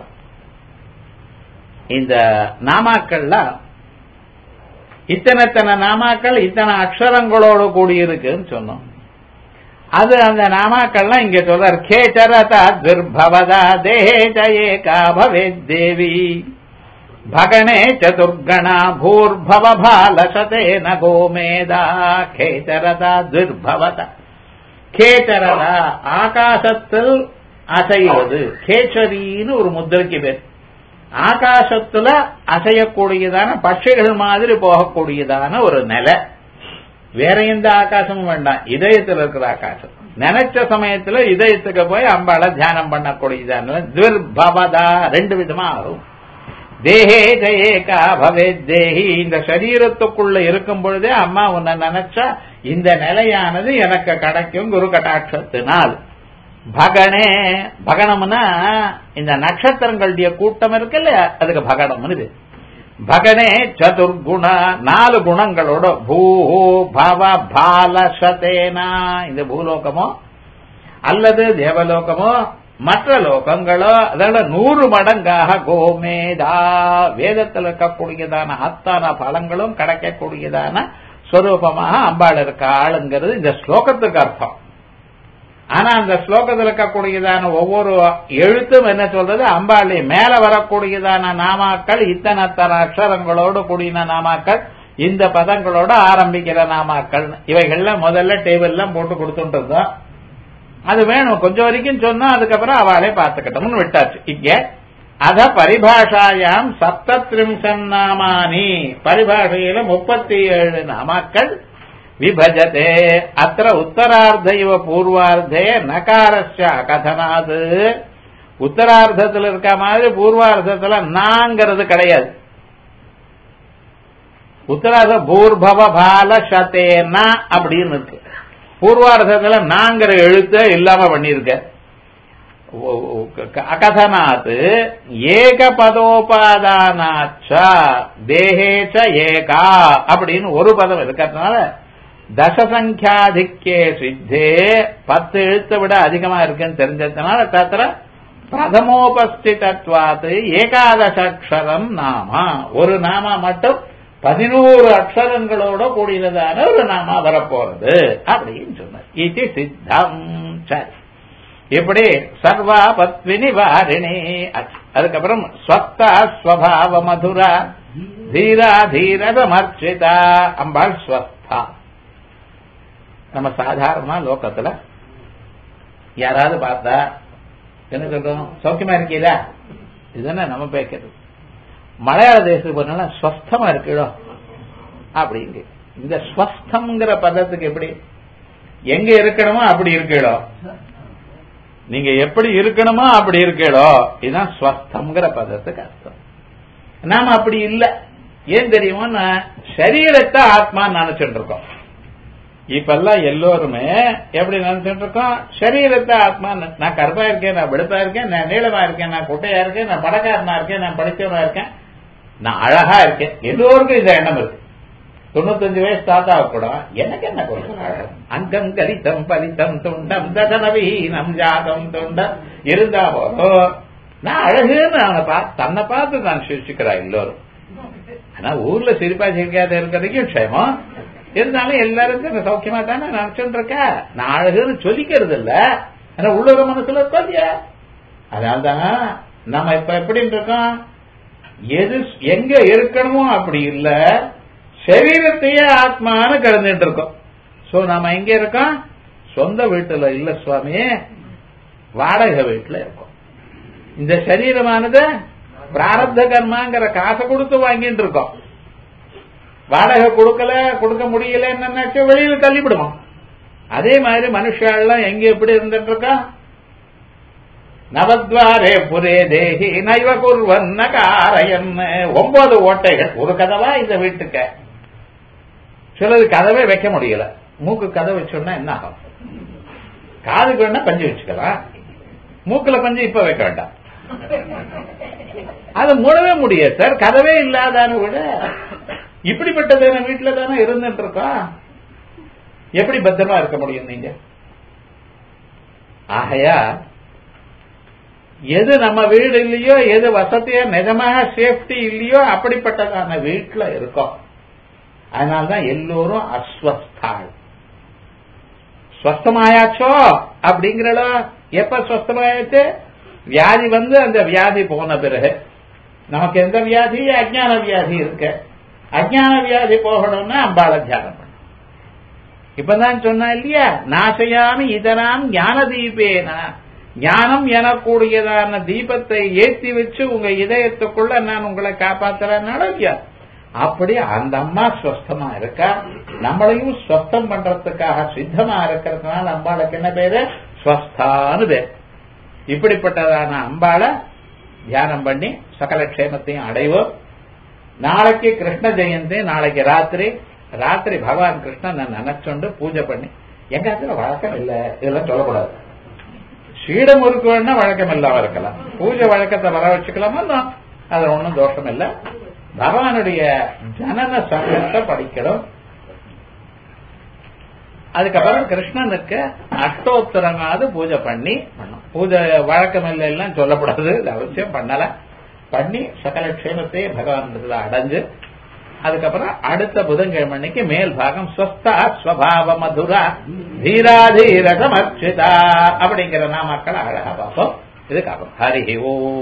A: இந்த நாமாக்கள்லாம் இத்தனை இத்தனை நாமாக்கள் இத்தனை அக்ஷரங்களோடு கூடியிருக்குன்னு சொன்னோம் அது அந்த நாமாக்கள்லாம் இங்க சொல்றார் கேச்சரதா துர்பவதா தேஹே ஜயேகா பவேத் தேவி भगणे चतुर्गणा भूर्भवभालशतेन गोमेदा खेचरदा துர்பவதா கேச்சரதா ஆகாசத்தில் அசைவது கேச்சரின்னு ஒரு முத்திரைக்கு பேர் ஆகாசத்துல அசையக்கூடியதான பட்சிகள் மாதிரி போகக்கூடியதான ஒரு நிலை வேற எந்த ஆகாசமும் வேண்டாம் இதயத்தில் இருக்கிற ஆகாசம் நினைச்ச சமயத்துல இதயத்துக்கு போய் அம்பாளை தியானம் பண்ணக்கூடியதான துர்பவதா ரெண்டு விதமா ஆகும் தேஹே ஜெயேகா பவே தேஹி இந்த சரீரத்துக்குள்ள இருக்கும் பொழுதே அம்மா உன்னை நினைச்சா இந்த நிலையானது எனக்கு கிடைக்கும் குரு கட்டாட்சத்தினால் பகனே பகனம்னா இந்த நட்சத்திரங்களுடைய கூட்டம் இருக்குல்ல அதுக்கு பகனம்னு பகனே சதுர்குண நாலு குணங்களோட பூ பவ பாலசதேனா இந்த பூலோகமோ அல்லது தேவலோகமோ மற்ற லோகங்களோ அதோட நூறு மடங்காக கோமேதா வேதத்தில் இருக்கக்கூடியதான அத்தான பலங்களும் கிடைக்கக்கூடியதான ஸ்வரூபமாக அம்பாள் இருக்க ஆளுங்கிறது இந்த ஸ்லோகத்துக்கு அர்த்தம் ஆனா அந்த ஸ்லோகத்தில் இருக்கக்கூடியதான ஒவ்வொரு எழுத்தும் என்ன சொல்றது அம்பாளி மேல வரக்கூடியதான நாமாக்கள் இத்தனை அத்தனை அக்ஷரங்களோடு கூடின நாமாக்கள் இந்த பதங்களோட ஆரம்பிக்கிற நாமாக்கள் இவைகள்ல முதல்ல டேபிள்லாம் போட்டு கொடுத்துட்டு இருந்தோம் அது வேணும் கொஞ்சம் வரைக்கும் சொன்னா அதுக்கப்புறம் அவளே பார்த்துக்கிட்டோம்னு விட்டாச்சு இங்க அத பரிபாஷாயாம் சப்திரிம்சன் நாமானி பரிபாஷையில முப்பத்தி ஏழு நாமாக்கள் விபஜதே அத்த உத்தரார்த்த இவ பூர்வார்த்தே நகாரஸ்ய கதனாது உத்தரார்த்தத்தில் இருக்க மாதிரி பூர்வார்த்தத்துல நாங்கிறது கிடையாது உத்தராத பூர்பவ பால சதேனா அப்படின்னு இருக்கு பூர்வார்த்தத்துல நாங்கிற எழுத்த இல்லாம பண்ணிருக்க அகதனாத் ஏக பதோபாதானாச்ச தேகேச்ச ஏகா அப்படின்னு ஒரு பதம் இருக்கிறதுனால தசசங்கியாதிக்கே சித்தே பத்து எழுத்தை விட அதிகமா இருக்குன்னு தெரிஞ்சதுனால தத்திர பிரதமோபஸ்திதத்வாத்து ஏகாதச அக்ஷரம் நாம ஒரு நாம மட்டும் பதினோரு அக்ஷரங்களோட கூடியதான ஒரு நாம வரப்போறது அப்படின்னு சொன்னார் இது சித்தம் சரி இப்படி சர்வாபத்வி நிவாரிணி அதுக்கப்புறம் ஸ்வஸ்தா ஸ்வபாவ மதுரா தீரா தீரதமர்ச்சிதா அம்பாள் ஸ்வஸ்தா நம்ம சாதாரணமா லோகத்துல யாராவது பார்த்தா என்ன சொல்றோம் சௌக்கியமா இருக்கீங்களா இதுதானே நம்ம பேக்கிறது மலையாள தேசத்துக்கு போனா ஸ்வஸ்தமா இருக்கீடோ அப்படிங்க இந்த ஸ்வஸ்தம்ங்கிற பதத்துக்கு எப்படி எங்க இருக்கணுமோ அப்படி இருக்கீடோ நீங்க எப்படி இருக்கணுமோ அப்படி இருக்கீடோ இதுதான் ஸ்வஸ்தம்ங்கிற பதத்துக்கு அர்த்தம் நாம அப்படி இல்ல ஏன் தெரியுமா சரீரத்தை ஆத்மா நினைச்சுட்டு இருக்கோம் இப்பெல்லாம் எல்லோருமே எப்படி நினைச்சிட்டு இருக்கோம் சரீரத்தை ஆத்மா நான் கருப்பா இருக்கேன் நான் வெளுப்பா இருக்கேன் நான் நீளமா இருக்கேன் நான் குட்டையா இருக்கேன் நான் பணக்காரனா இருக்கேன் நான் படிச்சவனா இருக்கேன் நான் அழகா இருக்கேன் எல்லோருக்கும் இந்த எண்ணம் இருக்கு தொண்ணூத்தஞ்சு வயசு தாத்தா கூட எனக்கு என்ன கொடுக்கும் அங்கம் கலித்தம் பலித்தம் துண்டம் ததனவீனம் ஜாதம் துண்டம் இருந்தா போதும் நான் அழகுன்னு அவனை பார்த்து தன்னை பார்த்து நான் சிரிச்சுக்கிறா எல்லோரும் ஆனா ஊர்ல சிரிப்பா சிரிக்காத இருக்கிறதுக்கும் க்ஷேமம் இருந்தாலும் எல்லாருக்கும் சௌக்கியமா தானே நினைச்சுட்டு இருக்க நான் அழகுன்னு சொல்லிக்கிறது இல்ல ஆனா உள்ளூர மனசுல இருக்கோம் இல்லையா அதனால்தான் நம்ம இப்ப எப்படி இருக்கோம் எது எங்க இருக்கணுமோ அப்படி இல்ல சரீரத்தையே ஆத்மான்னு கலந்துட்டு இருக்கோம் சோ நாம எங்க இருக்கோம் சொந்த வீட்டுல இல்ல சுவாமி வாடகை வீட்டுல இருக்கோம் இந்த சரீரமானது பிராரப்த கர்மாங்கிற காசை கொடுத்து வாங்கிட்டு இருக்கோம் வாடகை கொடுக்கல கொடுக்க முடியல என்னன்னாச்சு வெளியில தள்ளிவிடுவோம் அதே மாதிரி மனுஷாலாம் எங்க எப்படி இருந்துட்டு இருக்கா நவத்வாரே புரே தேகி நைவ குர்வன்ன காரயன் ஒன்பது ஓட்டைகள் ஒரு கதவா இந்த வீட்டுக்கு சிலது கதவே வைக்க முடியல மூக்கு கதவை வச்சோம்னா என்ன ஆகும் காதுக்கு வேணா பஞ்சு வச்சுக்கலாம் மூக்குல பஞ்சு இப்ப வைக்க வேண்டாம் அது மூடவே முடியாது சார் கதவே இல்லாதான விட இப்படிப்பட்டதான வீட்டுல தானே இருந்துட்டு இருக்கோம் எப்படி பத்திரமா இருக்க முடியும் நீங்க ஆகையா எது நம்ம வீடு இல்லையோ எது வசதியா நிஜமாக சேஃப்டி இல்லையோ அப்படிப்பட்டதான வீட்டுல இருக்கோம் அதனால்தான் எல்லோரும் அஸ்வஸ்தாள் ஸ்வஸ்தமாயாச்சோ அப்படிங்கிறளோ எப்ப ஸ்வஸ்தமாயாச்சு வியாதி வந்து அந்த வியாதி போன பிறகு நமக்கு எந்த வியாதி அஜான வியாதி இருக்கு அஜான வியாதி போகணும்னா அம்பாள தியானம் பண்ணும் இப்பதான் சொன்னா இல்லையா நாசையாமி இதராம் ஞான தீபேனா ஞானம் எனக்கூடியதான தீபத்தை ஏற்றி வச்சு உங்க இதயத்துக்குள்ள நான் உங்களை காப்பாத்துறேன்னால இல்லையா அப்படி அந்த அம்மா ஸ்வஸ்தமா இருக்கா நம்மளையும் ஸ்வஸ்தம் பண்றதுக்காக சித்தமா இருக்கிறதுனால அம்பாளுக்கு என்ன பேரு ஸ்வஸ்தான்னு பேர் இப்படிப்பட்டதான அம்பாளை தியானம் பண்ணி சகல க்ஷேமத்தையும் அடைவோம் நாளைக்கு கிருஷ்ண ஜெயந்தி நாளைக்கு ராத்திரி ராத்திரி பகவான் கிருஷ்ணன் நினைச்சொண்டு பூஜை பண்ணி எங்க இடத்துல வழக்கம் இல்ல இதெல்லாம் சொல்லக்கூடாது ஸ்ரீடம் இருக்கு வேணா வழக்கம் இல்லாம இருக்கலாம் பூஜை வழக்கத்தை வர வச்சுக்கலாமா அது ஒன்றும் தோஷம் இல்லை பகவானுடைய ஜனன சங்கத்தை படிக்கணும் அதுக்கப்புறம் கிருஷ்ணனுக்கு அஷ்டோத்தரமாவது பூஜை பண்ணி பண்ணும் பூஜை வழக்கம் இல்லை எல்லாம் சொல்லக்கூடாது இது அவசியம் பண்ணல பண்ணி சகல க்ஷேமத்தை பகவான் அடைஞ்சு அதுக்கப்புறம் அடுத்த புதன்கிழமை அன்னைக்கு மேல் பாகம் ஸ்வஸ்தா ஸ்வபாவ மதுரா தீராதீர சமர்ச்சிதா அப்படிங்கிற நாமக்கள் அழகா பார்ப்போம் இதுக்காகும் ஹரி ஓ